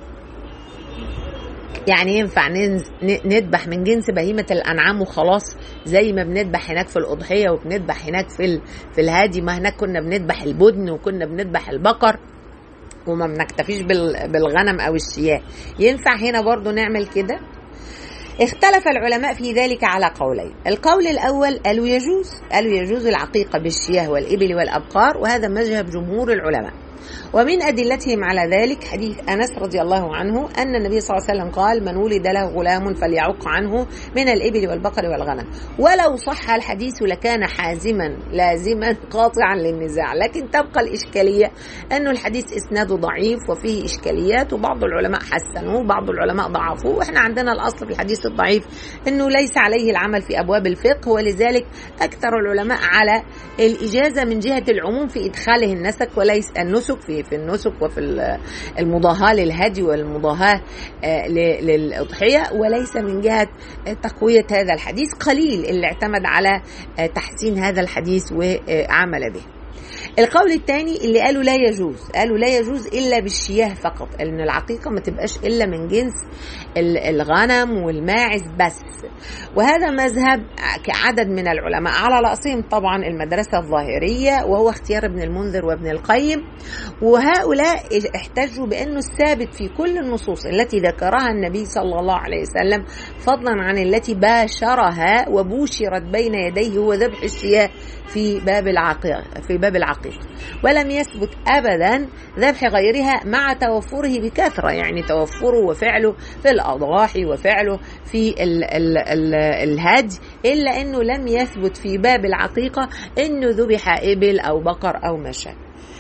يعني ينفع نذبح من جنس بهيمة الأنعام وخلاص زي ما بنذبح هناك في الأضحية وبنذبح هناك في في الهادي ما هناك كنا بنذبح البدن وكنا بنذبح البقر وما بنكتفيش بالغنم أو الشياه ينفع هنا برضو نعمل كده اختلف العلماء في ذلك على قولين القول الأول قالوا يجوز قالوا يجوز العقيقة بالشياه والإبل والأبقار وهذا مذهب جمهور العلماء ومن أدلتهم على ذلك حديث أنس رضي الله عنه أن النبي صلى الله عليه وسلم قال من ولد له غلام فليعق عنه من الإبل والبقر والغنم ولو صح الحديث لكان حازما لازما قاطعا للنزاع لكن تبقى الإشكالية أن الحديث إسناده ضعيف وفيه إشكاليات وبعض العلماء حسنوه وبعض العلماء ضعفوه وإحنا عندنا الأصل في الحديث الضعيف أنه ليس عليه العمل في أبواب الفقه ولذلك أكثر العلماء على الإجازة من جهة العموم في إدخاله النسك وليس النسك في في النسك وفي المضاهاة للهدي والمضاهاة للأضحية وليس من جهة تقوية هذا الحديث قليل اللي اعتمد على تحسين هذا الحديث وعمل به القول الثاني اللي قالوا لا يجوز قالوا لا يجوز الا بالشياه فقط ان العقيقه ما تبقاش الا من جنس الغنم والماعز بس وهذا مذهب كعدد من العلماء على رأسهم طبعا المدرسة الظاهرية وهو اختيار ابن المنذر وابن القيم وهؤلاء احتجوا بأنه الثابت في كل النصوص التي ذكرها النبي صلى الله عليه وسلم فضلا عن التي باشرها وبوشرت بين يديه هو ذبح الشياه في باب العقيقة في باب العقيقة ولم يثبت أبدا ذبح غيرها مع توفره بكثرة يعني توفره وفعله في الأضاحي وفعله في ال ال ال الهدي إلا أنه لم يثبت في باب العقيقة أنه ذبح إبل أو بقر أو مشى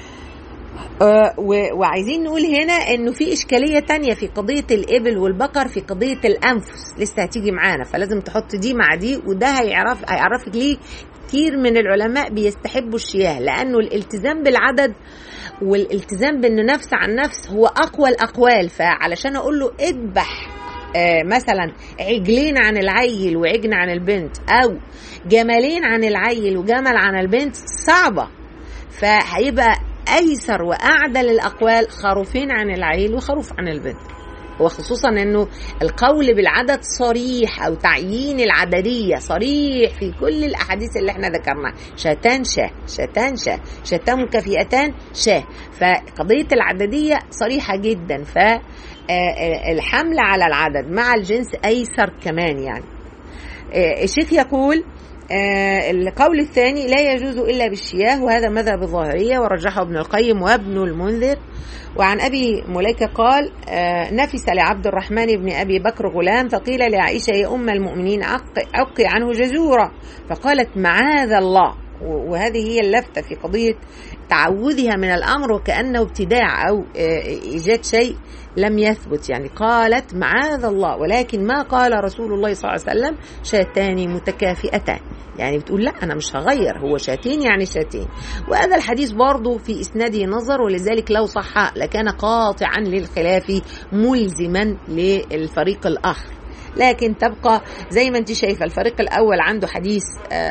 وعايزين نقول هنا انه في اشكاليه تانية في قضيه الابل والبقر في قضيه الانفس لسه هتيجي معانا فلازم تحط دي مع دي وده هيعرف هيعرفك ليه كتير من العلماء بيستحبوا الشياه لانه الالتزام بالعدد والالتزام بانه نفس عن نفس هو اقوى الاقوال فعلشان اقول له اذبح آه مثلا عجلين عن العيل وعجن عن البنت او جملين عن العيل وجمل عن البنت صعبه فهيبقى ايسر واعدل الاقوال خروفين عن العيل وخروف عن البنت وخصوصا انه القول بالعدد صريح او تعيين العدديه صريح في كل الاحاديث اللي احنا ذكرناها شاتان شاه شاتان شاه شاتان مكافئتان شاه فقضيه العدديه صريحه جدا فالحمل على العدد مع الجنس ايسر كمان يعني الشيخ يقول آه القول الثاني لا يجوز الا بالشياه وهذا مذهب الظاهريه ورجحه ابن القيم وابن المنذر وعن ابي مليكه قال آه نفس لعبد الرحمن بن ابي بكر غلام فقيل لعائشه يا ام المؤمنين عقي عنه جزوره فقالت معاذ الله وهذه هي اللفتة في قضية تعوذها من الأمر وكأنه ابتداع أو إيجاد شيء لم يثبت يعني قالت معاذ الله ولكن ما قال رسول الله صلى الله عليه وسلم شاتان متكافئتان يعني بتقول لا أنا مش هغير هو شاتين يعني شاتين وهذا الحديث برضه في إسناده نظر ولذلك لو صح لكان قاطعا للخلاف ملزما للفريق الآخر لكن تبقى زي ما انت شايفه الفريق الاول عنده حديث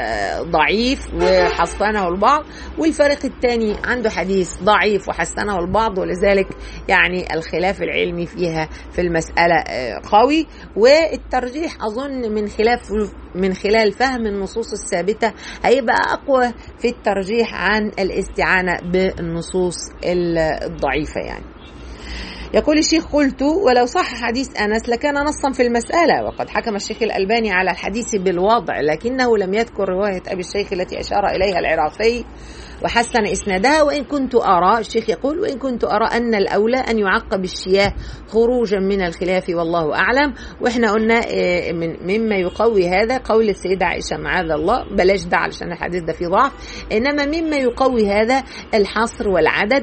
ضعيف وحسنه البعض والفريق الثاني عنده حديث ضعيف وحسنه البعض ولذلك يعني الخلاف العلمي فيها في المساله قوي والترجيح اظن من خلاف من خلال فهم النصوص الثابته هيبقى اقوى في الترجيح عن الاستعانه بالنصوص الضعيفه يعني يقول الشيخ قلت ولو صح حديث انس لكان نصا في المساله وقد حكم الشيخ الالباني على الحديث بالوضع لكنه لم يذكر روايه ابي الشيخ التي اشار اليها العراقي وحسن اسنادها وان كنت ارى الشيخ يقول وان كنت ارى ان الاولى ان يعقب الشياه خروجا من الخلاف والله اعلم واحنا قلنا من مما يقوي هذا قول السيده عائشه معاذ الله بلاش ده علشان الحديث ده فيه ضعف انما مما يقوي هذا الحصر والعدد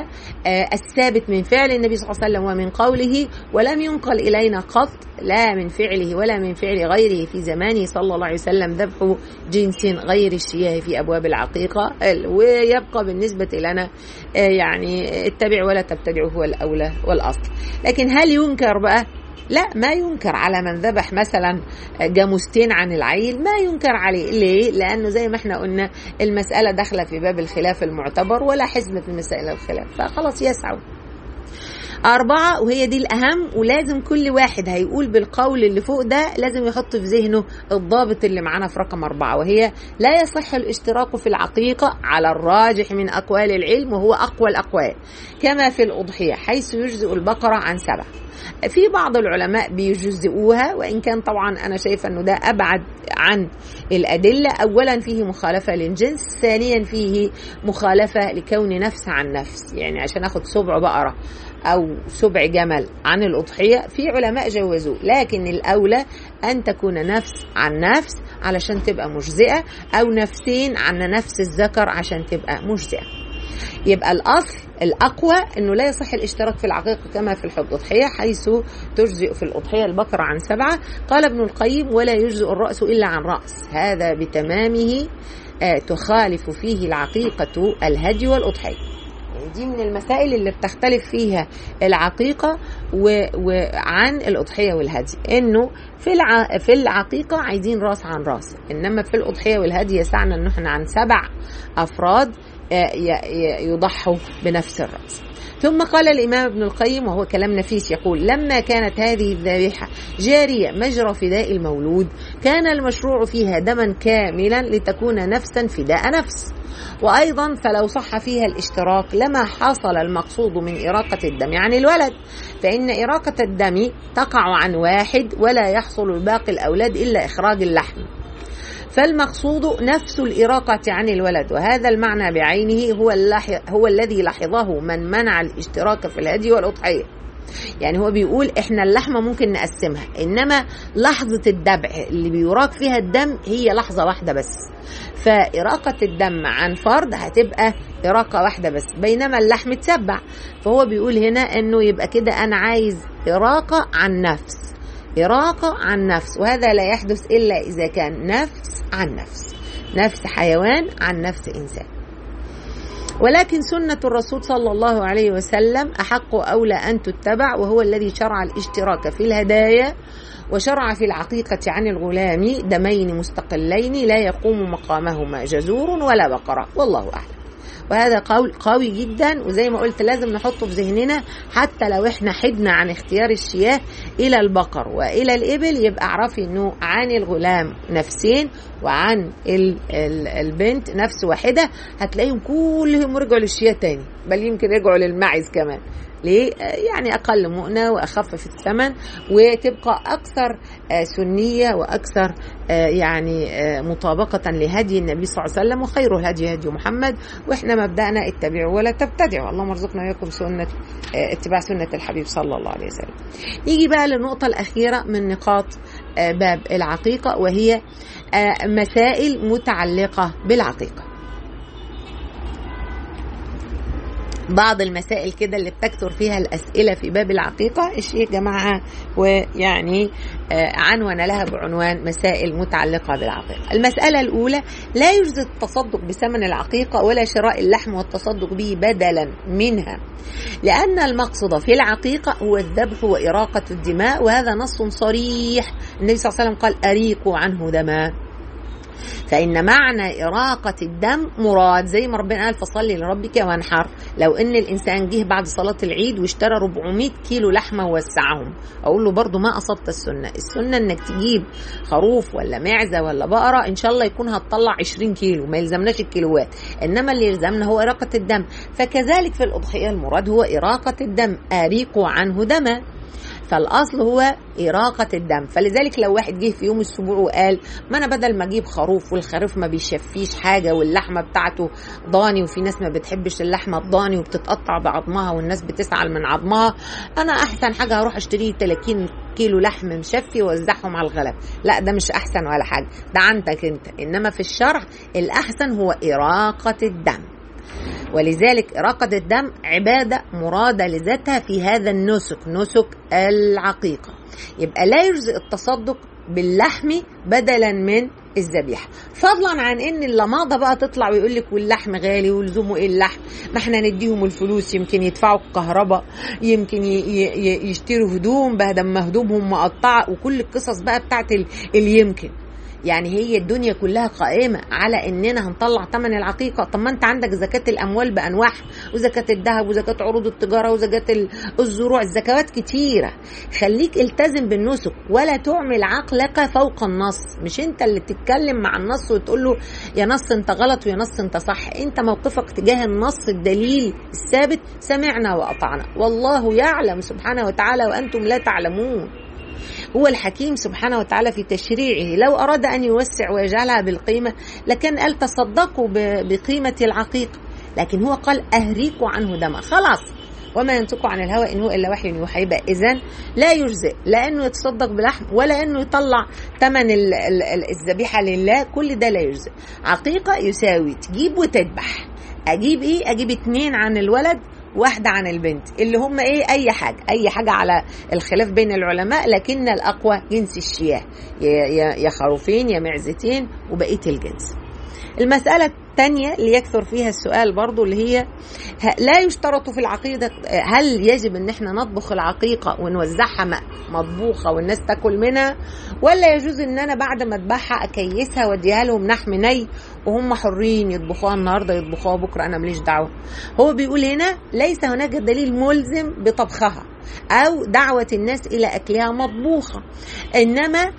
والثابت من فعل النبي صلى الله عليه وسلم ومن قوله ولم ينقل الينا قط لا من فعله ولا من فعل غيره في زمانه صلى الله عليه وسلم ذبح جنس غير الشياه في ابواب العقيقه ويبقى بالنسبة لنا يعني اتبع ولا تبتدعوا هو الأولى والأصل لكن هل ينكر بقى لا ما ينكر على من ذبح مثلا جاموستين عن العيل ما ينكر عليه ليه لانه زي ما احنا قلنا المساله داخله في باب الخلاف المعتبر ولا حزم في مسائل الخلاف فخلاص يسعوا أربعة وهي دي الأهم ولازم كل واحد هيقول بالقول اللي فوق ده لازم يحط في ذهنه الضابط اللي معانا في رقم أربعة وهي لا يصح الاشتراك في العقيقة على الراجح من أقوال العلم وهو أقوى الأقوال كما في الأضحية حيث يجزئ البقرة عن سبعة في بعض العلماء بيجزئوها وان كان طبعا انا شايفه انه ده ابعد عن الادله اولا فيه مخالفه للجنس ثانيا فيه مخالفه لكون نفس عن نفس يعني عشان اخد سبع بقره او سبع جمل عن الاضحيه في علماء جوزوه لكن الاولى ان تكون نفس عن نفس علشان تبقى مجزئه او نفسين عن نفس الذكر عشان تبقى مجزئه يبقى الاصل الاقوى انه لا يصح الاشتراك في العقيقه كما في الاضحيه حيث تجزئ في الاضحيه البقره عن سبعه قال ابن القيم ولا يجزئ الراس الا عن راس هذا بتمامه تخالف فيه العقيقه الهدي والاضحيه دي من المسائل اللي بتختلف فيها العقيقة وعن الأضحية والهدي إنه في الع... في العقيقة عايزين راس عن راس إنما في الأضحية والهدي يسعنا إن إحنا عن سبع أفراد يضحوا بنفس الرأس ثم قال الإمام ابن القيم وهو كلام نفيس يقول لما كانت هذه الذبيحة جارية مجرى فداء المولود كان المشروع فيها دما كاملا لتكون نفسا فداء نفس وأيضا فلو صح فيها الاشتراك لما حصل المقصود من إراقة الدم يعني الولد فإن إراقة الدم تقع عن واحد ولا يحصل لباقي الأولاد إلا إخراج اللحم فالمقصود نفس الإراقة عن الولد وهذا المعنى بعينه هو, هو الذي لاحظه من منع الاشتراك في الهدي والأضحية يعني هو بيقول احنا اللحمة ممكن نقسمها انما لحظة الدبع اللي بيراق فيها الدم هي لحظة واحدة بس فإراقة الدم عن فرد هتبقى إراقة واحدة بس بينما اللحم تسبع فهو بيقول هنا انه يبقى كده انا عايز إراقة عن نفس إراقة عن نفس وهذا لا يحدث إلا إذا كان نفس عن نفس نفس حيوان عن نفس إنسان ولكن سنة الرسول صلى الله عليه وسلم أحق أولى أن تتبع وهو الذي شرع الاشتراك في الهدايا وشرع في العقيقة عن الغلام دمين مستقلين لا يقوم مقامهما جزور ولا بقرة والله أعلم وهذا قول قوي جدا وزي ما قلت لازم نحطه في ذهننا حتى لو احنا حدنا عن اختيار الشياه الى البقر والى الابل يبقى اعرفي انه عن الغلام نفسين وعن ال ال البنت نفس واحده هتلاقيهم كلهم رجعوا للشياه تاني بل يمكن رجعوا للمعز كمان ليه؟ يعني أقل مؤنة وأخف في الثمن وتبقى أكثر سنية وأكثر يعني مطابقة لهدي النبي صلى الله عليه وسلم وخير الهدي هدي محمد وإحنا مبدأنا اتبعوا ولا تبتدعوا اللهم ارزقنا وإياكم سنة اتباع سنة الحبيب صلى الله عليه وسلم نيجي بقى للنقطة الأخيرة من نقاط باب العقيقة وهي مسائل متعلقة بالعقيقة بعض المسائل كده اللي بتكثر فيها الأسئلة في باب العقيقة الشيخ جماعة ويعني عنون لها بعنوان مسائل متعلقة بالعقيقة المسألة الأولى لا يجوز التصدق بثمن العقيقة ولا شراء اللحم والتصدق به بدلا منها لأن المقصد في العقيقة هو الذبح وإراقة الدماء وهذا نص صريح النبي صلى الله عليه وسلم قال أريقوا عنه دماء فإن معنى إراقة الدم مراد زي ما ربنا قال فصلي لربك وانحر لو إن الإنسان جه بعد صلاة العيد واشترى 400 كيلو لحمة ووسعهم أقول له برضو ما أصبت السنة السنة إنك تجيب خروف ولا معزة ولا بقرة إن شاء الله يكون هتطلع 20 كيلو ما يلزمناش الكيلوات إنما اللي يلزمنا هو إراقة الدم فكذلك في الأضحية المراد هو إراقة الدم أريقوا عنه دما فالاصل هو اراقه الدم فلذلك لو واحد جه في يوم السبوع وقال ما انا بدل ما اجيب خروف والخروف ما بيشفيش حاجه واللحمه بتاعته ضاني وفي ناس ما بتحبش اللحمه الضاني وبتتقطع بعظمها والناس بتسعل من عظمها انا احسن حاجه هروح اشتري 30 كيلو لحم مشفي واوزعهم على الغلب لا ده مش احسن ولا حاجه ده عندك انت انما في الشرع الاحسن هو اراقه الدم ولذلك إراقة الدم عبادة مرادة لذاتها في هذا النسك نسك العقيقة يبقى لا يجزئ التصدق باللحم بدلا من الذبيحه فضلا عن ان اللماضه بقى تطلع ويقول لك واللحم غالي ولزومه ايه اللحم ما احنا نديهم الفلوس يمكن يدفعوا الكهرباء يمكن يشتروا هدوم بدل ما هدومهم مقطعه وكل القصص بقى بتاعت اليمكن يعني هي الدنيا كلها قائمة على إننا هنطلع ثمن العقيقة طب ما أنت عندك زكاة الأموال بأنواعها وزكاة الذهب وزكاة عروض التجارة وزكاة الزروع الزكوات كتيرة خليك التزم بالنسك ولا تعمل عقلك فوق النص مش أنت اللي تتكلم مع النص وتقول له يا نص أنت غلط ويا نص أنت صح أنت موقفك تجاه النص الدليل الثابت سمعنا وأطعنا والله يعلم سبحانه وتعالى وأنتم لا تعلمون هو الحكيم سبحانه وتعالى في تشريعه لو أراد أن يوسع ويجعلها بالقيمة لكان قال تصدقوا بقيمة العقيقة لكن هو قال أهريكوا عنه دما خلاص وما ينطق عن الهوى إن هو إلا وحي يوحى يبقى إذن لا يجزئ لا إنه يتصدق بلحم ولا إنه يطلع ثمن الذبيحة لله كل ده لا يجزئ عقيقة يساوي تجيب وتذبح أجيب إيه أجيب اتنين عن الولد واحدة عن البنت اللي هم ايه اي حاجة اي حاجة على الخلاف بين العلماء لكن الاقوى جنس الشياه يا خروفين يا معزتين وبقية الجنس المسألة الثانية اللي يكثر فيها السؤال برضو اللي هي لا يشترط في العقيدة هل يجب ان احنا نطبخ العقيقة ونوزعها مطبوخة والناس تاكل منها ولا يجوز ان انا بعد ما اذبحها اكيسها واديها لهم لحم ني وهم حرين يطبخوها النهارده يطبخوها بكره انا ماليش دعوه هو بيقول هنا ليس هناك دليل ملزم بطبخها او دعوه الناس الى اكلها مطبوخه انما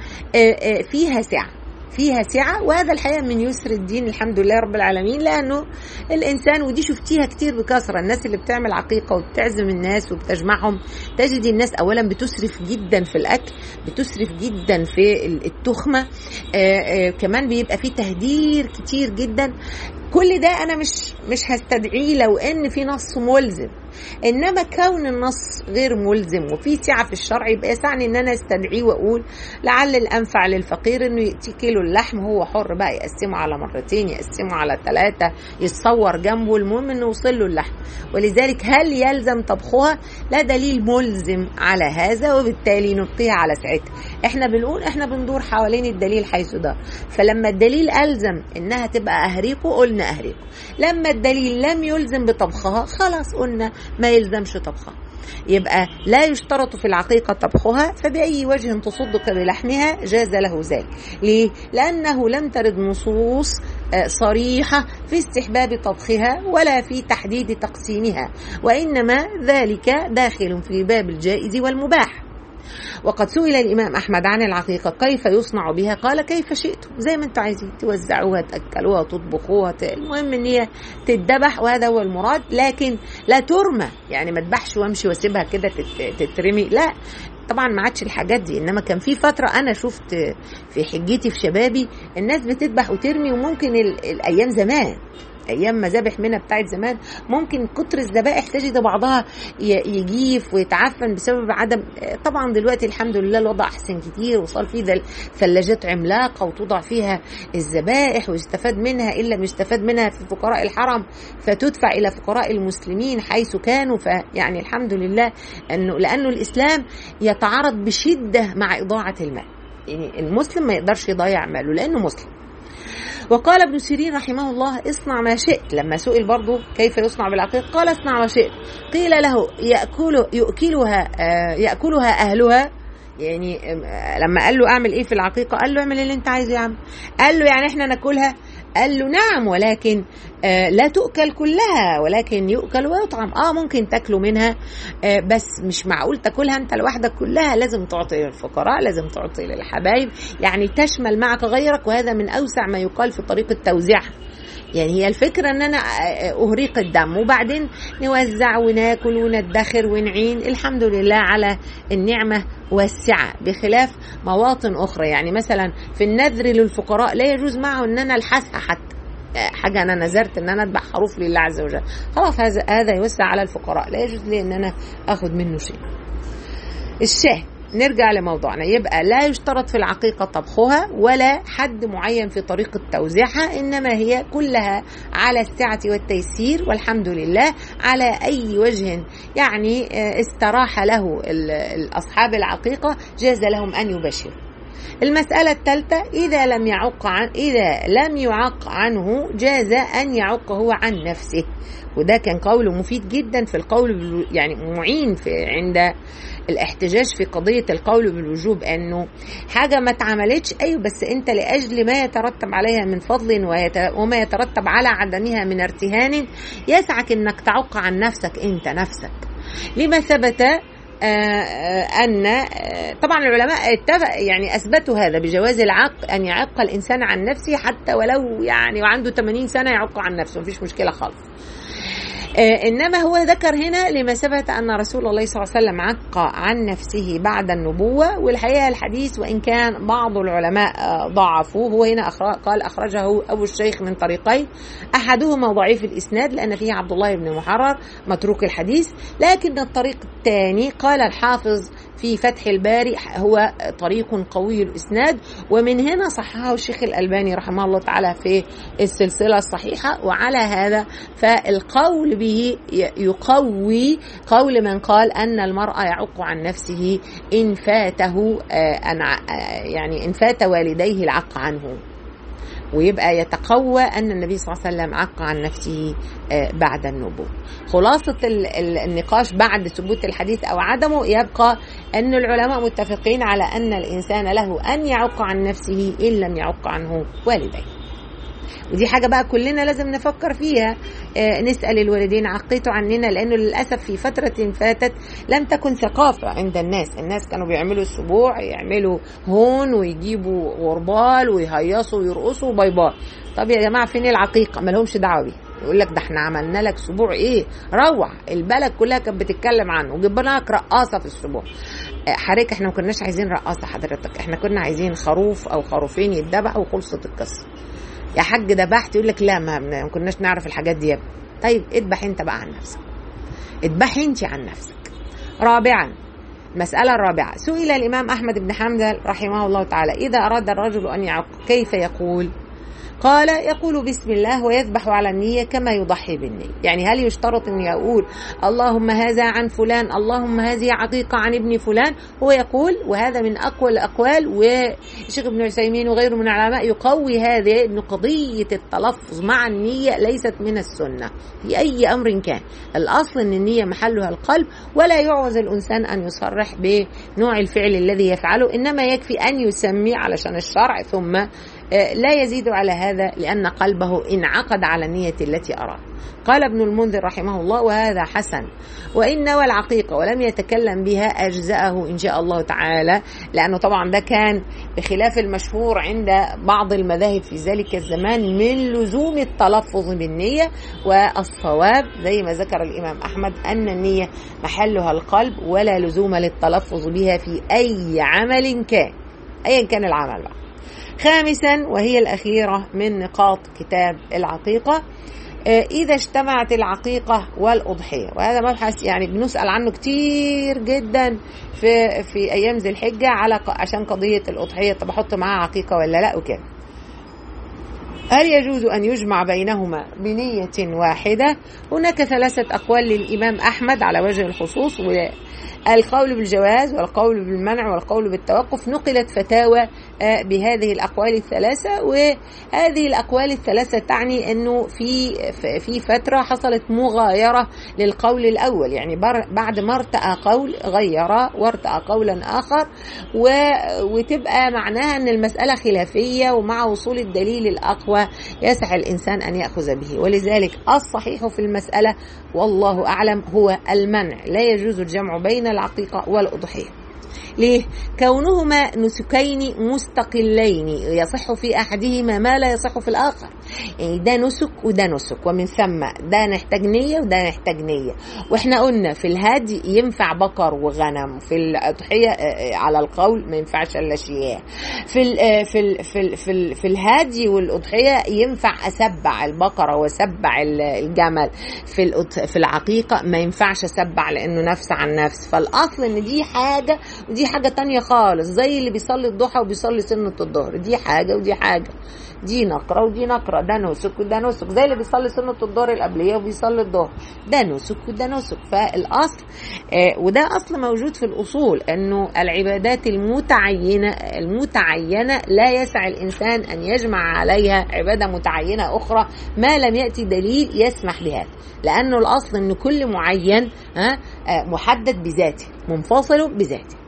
فيها سعه فيها سعة وهذا الحقيقة من يسر الدين الحمد لله رب العالمين لأنه الإنسان ودي شفتيها كتير بكثرة الناس اللي بتعمل عقيقة وبتعزم الناس وبتجمعهم تجد الناس أولا بتسرف جدا في الأكل بتسرف جدا في التخمة آآ آآ كمان بيبقى فيه تهدير كتير جدا كل ده انا مش مش هستدعيه لو ان في نص ملزم انما كون النص غير ملزم وفي سعه في الشرع يبقى يسعني ان انا استدعيه واقول لعل الانفع للفقير انه ياتي كيلو اللحم هو حر بقى يقسمه على مرتين يقسمه على ثلاثه يتصور جنبه المهم انه يوصل له اللحم ولذلك هل يلزم طبخها لا دليل ملزم على هذا وبالتالي نبقيها على ساعتها احنا بنقول احنا بندور حوالين الدليل حيث دار فلما الدليل الزم انها تبقى اهريقه قلنا اهريقه لما الدليل لم يلزم بطبخها خلاص قلنا ما يلزمش طبخها يبقى لا يشترط في العقيقة طبخها فبأي وجه تصدق بلحمها جاز له ذلك ليه؟ لأنه لم ترد نصوص صريحة في استحباب طبخها ولا في تحديد تقسيمها وإنما ذلك داخل في باب الجائز والمباح وقد سئل الإمام أحمد عن العقيقة كيف يصنع بها قال كيف شئتم زي ما انتم عايزين توزعوها تأكلوها تطبخوها المهم ان هي تتذبح وهذا هو المراد لكن لا ترمى يعني ما تذبحش وامشي واسيبها كده تترمي لا طبعا ما عادش الحاجات دي انما كان في فتره انا شفت في حجتي في شبابي الناس بتذبح وترمي وممكن الايام زمان ايام مذابح منها بتاعت زمان ممكن كتر الذبائح تجد بعضها يجيف ويتعفن بسبب عدم طبعا دلوقتي الحمد لله الوضع احسن كتير وصار في ثلاجات عملاقه وتوضع فيها الذبائح ويستفاد منها الا لم يستفاد منها في فقراء الحرم فتدفع الى فقراء المسلمين حيث كانوا فيعني الحمد لله انه لانه الاسلام يتعارض بشده مع اضاعه المال يعني المسلم ما يقدرش يضيع ماله لانه مسلم وقال ابن سيرين رحمه الله اصنع ما شئت لما سئل برضه كيف يصنع بالعقيق قال اصنع ما شئت قيل له يأكل يؤكلها يأكلها أهلها يعني لما قال له اعمل ايه في العقيقه قال له اعمل اللي انت عايزه يا عم قال له يعني احنا ناكلها قال له نعم ولكن آه لا تؤكل كلها ولكن يؤكل ويطعم اه ممكن تاكلوا منها آه بس مش معقول تاكلها انت لوحدك كلها لازم تعطي للفقراء لازم تعطي للحبايب يعني تشمل معك غيرك وهذا من اوسع ما يقال في طريقه توزيعها يعني هي الفكرة ان انا اهريق الدم وبعدين نوزع وناكل وندخر ونعين الحمد لله على النعمة والسعة بخلاف مواطن اخرى يعني مثلا في النذر للفقراء لا يجوز معه ان انا الحسها حتى حاجة أنا نذرت إن أنا أذبح خروف لله عز وجل خلاص هذا هذا يوسع على الفقراء لا يجوز لي إن أنا آخذ منه شيء الشاهد نرجع لموضوعنا يبقى لا يشترط في العقيقة طبخها ولا حد معين في طريقة توزيعها إنما هي كلها على السعة والتيسير والحمد لله على أي وجه يعني استراح له أصحاب العقيقة جاز لهم أن يبشروا المسألة الثالثة إذا لم يعق عن إذا لم يعق عنه جاز أن يعق هو عن نفسه وده كان قول مفيد جدا في القول يعني معين في عند الاحتجاج في قضية القول بالوجوب أنه حاجة ما اتعملتش أيوة بس أنت لأجل ما يترتب عليها من فضل وما يترتب على عدمها من ارتهان يسعك أنك تعق عن نفسك أنت نفسك لما ثبت أن طبعا العلماء اتفق يعني أثبتوا هذا بجواز العق أن يعق الإنسان عن نفسه حتى ولو يعني وعنده 80 سنة يعق عن نفسه مفيش مشكلة خالص انما هو ذكر هنا لما ثبت ان رسول الله صلى الله عليه وسلم عق عن نفسه بعد النبوه والحقيقه الحديث وان كان بعض العلماء ضعفوه هو هنا قال اخرجه ابو الشيخ من طريقين احدهما ضعيف الاسناد لان فيه عبد الله بن محرر متروك الحديث لكن الطريق الثاني قال الحافظ في فتح الباري هو طريق قوي الاسناد ومن هنا صححه الشيخ الالباني رحمه الله تعالى في السلسله الصحيحه وعلى هذا فالقول به يقوي قول من قال ان المرء يعق عن نفسه ان فاته يعني ان فات والديه العق عنه ويبقى يتقوى أن النبي صلى الله عليه وسلم عق عن نفسه بعد النبوة خلاصة النقاش بعد ثبوت الحديث أو عدمه يبقى أن العلماء متفقين على أن الإنسان له أن يعق عن نفسه إن لم يعق عنه والديه ودي حاجة بقى كلنا لازم نفكر فيها آه نسأل الوالدين عقيتوا عننا لأنه للأسف في فترة فاتت لم تكن ثقافة عند الناس الناس كانوا بيعملوا السبوع يعملوا هون ويجيبوا غربال ويهيصوا ويرقصوا باي باي طب يا جماعة فين العقيقة ما لهمش دعوة بيها يقول لك ده احنا عملنا لك سبوع ايه روح البلد كلها كانت بتتكلم عنه وجبنا لك رقاصه في السبوع حضرتك احنا ما كناش عايزين رقاصه حضرتك احنا كنا عايزين خروف او خروفين يتذبحوا وخلصت القصه يا حاج ذبحت يقول لك لا ما, ما كناش نعرف الحاجات دي يا طيب اذبح انت بقى عن نفسك اذبحي انت عن نفسك رابعا المسألة الرابعة سئل الإمام أحمد بن حنبل رحمه الله تعالى إذا أراد الرجل أن يعق كيف يقول قال يقول بسم الله ويذبح على النية كما يضحي بالنية يعني هل يشترط أن يقول اللهم هذا عن فلان اللهم هذه عقيقة عن ابن فلان هو يقول وهذا من أقوى الأقوال والشيخ ابن عثيمين وغيره من العلماء يقوي هذه أن قضية التلفظ مع النية ليست من السنة في أي أمر كان الأصل أن النية محلها القلب ولا يعوز الإنسان أن يصرح بنوع الفعل الذي يفعله إنما يكفي أن يسمي علشان الشرع ثم لا يزيد على هذا لأن قلبه انعقد على النية التي أراد قال ابن المنذر رحمه الله وهذا حسن وإن نوى العقيقة ولم يتكلم بها أجزأه إن شاء الله تعالى لأنه طبعا ده كان بخلاف المشهور عند بعض المذاهب في ذلك الزمان من لزوم التلفظ بالنية والصواب زي ما ذكر الإمام أحمد أن النية محلها القلب ولا لزوم للتلفظ بها في أي عمل كان أيا كان العمل بقى خامسا وهي الأخيرة من نقاط كتاب العقيقة إذا اجتمعت العقيقة والأضحية وهذا مبحث يعني بنسأل عنه كتير جدا في في أيام ذي الحجة على عشان قضية الأضحية طب أحط معاها عقيقة ولا لا وكده هل يجوز أن يجمع بينهما بنية واحدة هناك ثلاثة أقوال للإمام أحمد على وجه الخصوص القول بالجواز والقول بالمنع والقول بالتوقف نقلت فتاوى بهذه الأقوال الثلاثة وهذه الأقوال الثلاثة تعني أنه في في فترة حصلت مغايرة للقول الأول يعني بعد ما ارتأى قول غير وارتأى قولا آخر وتبقى معناها أن المسألة خلافية ومع وصول الدليل الأقوى يسع الإنسان أن يأخذ به ولذلك الصحيح في المسألة والله أعلم هو المنع لا يجوز الجمع بين العقيقة والأضحية ليه؟ كونهما نسكين مستقلين يصح في احدهما ما لا يصح في الاخر يعني ده نسك وده نسك ومن ثم ده نحتاج نيه وده نحتاج نيه واحنا قلنا في الهدي ينفع بقر وغنم في الاضحيه على القول ما ينفعش الا شياه في ال في ال في ال في, ال في الهدي والاضحيه ينفع اسبع البقره واسبع الجمل في في العقيقه ما ينفعش اسبع لانه نفس عن نفس فالاصل ان دي حاجه ودي حاجة تانية خالص زي اللي بيصلي الضحى وبيصلي سنة الظهر دي حاجة ودي حاجة دي نقرة ودي نقرة ده نسك وده نسك زي اللي بيصلي سنة الظهر القبلية وبيصلي الظهر ده نسك وده نسك فالأصل آه وده أصل موجود في الأصول أنه العبادات المتعينة المتعينة لا يسع الإنسان أن يجمع عليها عبادة متعينة أخرى ما لم يأتي دليل يسمح بهذا لأنه الأصل أن كل معين آه محدد بذاته منفصل بذاته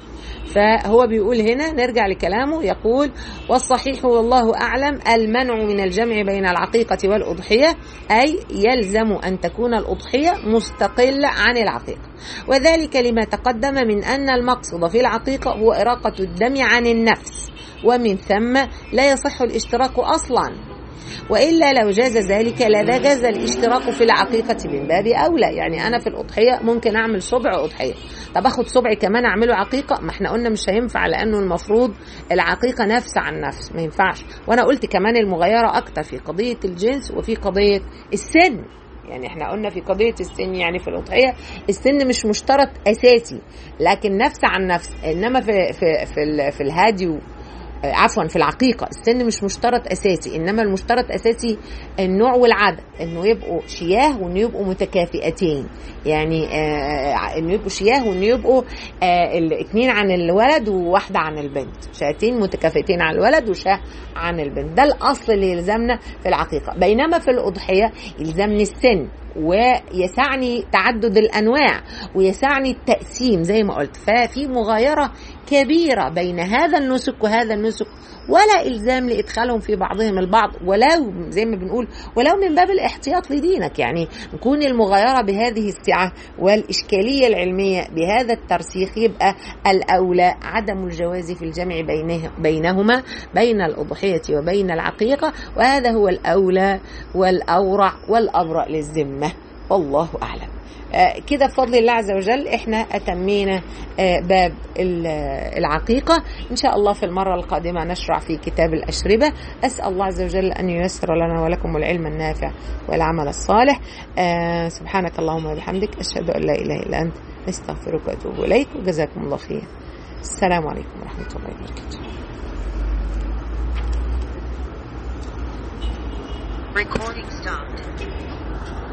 فهو بيقول هنا نرجع لكلامه يقول والصحيح والله أعلم المنع من الجمع بين العقيقة والأضحية أي يلزم أن تكون الأضحية مستقلة عن العقيقة وذلك لما تقدم من أن المقصد في العقيقة هو إراقة الدم عن النفس ومن ثم لا يصح الاشتراك أصلا والا لو جاز ذلك لجاز الاشتراك في العقيقه من باب اولى يعني انا في الاضحيه ممكن اعمل صبع اضحيه طب اخد صبع كمان اعمله عقيقه ما احنا قلنا مش هينفع لانه المفروض العقيقه نفس عن نفس ما ينفعش وانا قلت كمان المغايره اكتر في قضيه الجنس وفي قضيه السن يعني احنا قلنا في قضية السن يعني في الأضحية السن مش مشترط أساسي لكن نفس عن نفس إنما في في في, في الهادي عفوا في العقيقة السن مش مشترط أساسي إنما المشترط أساسي النوع والعدد إنه يبقوا شياه وإنه يبقوا متكافئتين يعني آه إنه يبقوا شياه وإنه يبقوا آه الاثنين عن الولد وواحدة عن البنت شاتين متكافئتين عن الولد وشاه عن البنت ده الأصل اللي يلزمنا في العقيقة بينما في الأضحية يلزمني السن ويسعني تعدد الانواع ويسعني التقسيم زي ما قلت ففي مغايره كبيره بين هذا النسك وهذا النسك ولا الزام لادخالهم في بعضهم البعض ولو زي ما بنقول ولو من باب الاحتياط لدينك يعني نكون المغايره بهذه السعه والاشكاليه العلميه بهذا الترسيخ يبقى الاولى عدم الجواز في الجمع بينه بينهما بين الاضحيه وبين العقيقه وهذا هو الاولى والاورع والابرأ للذمه والله اعلم كده بفضل الله عز وجل احنا اتمينا باب العقيقة ان شاء الله في المرة القادمة نشرع في كتاب الاشربة اسأل الله عز وجل ان ييسر لنا ولكم العلم النافع والعمل الصالح سبحانك اللهم وبحمدك اشهد ان لا اله الا انت استغفرك واتوب اليك وجزاكم الله خير السلام عليكم ورحمة الله وبركاته Recording stopped.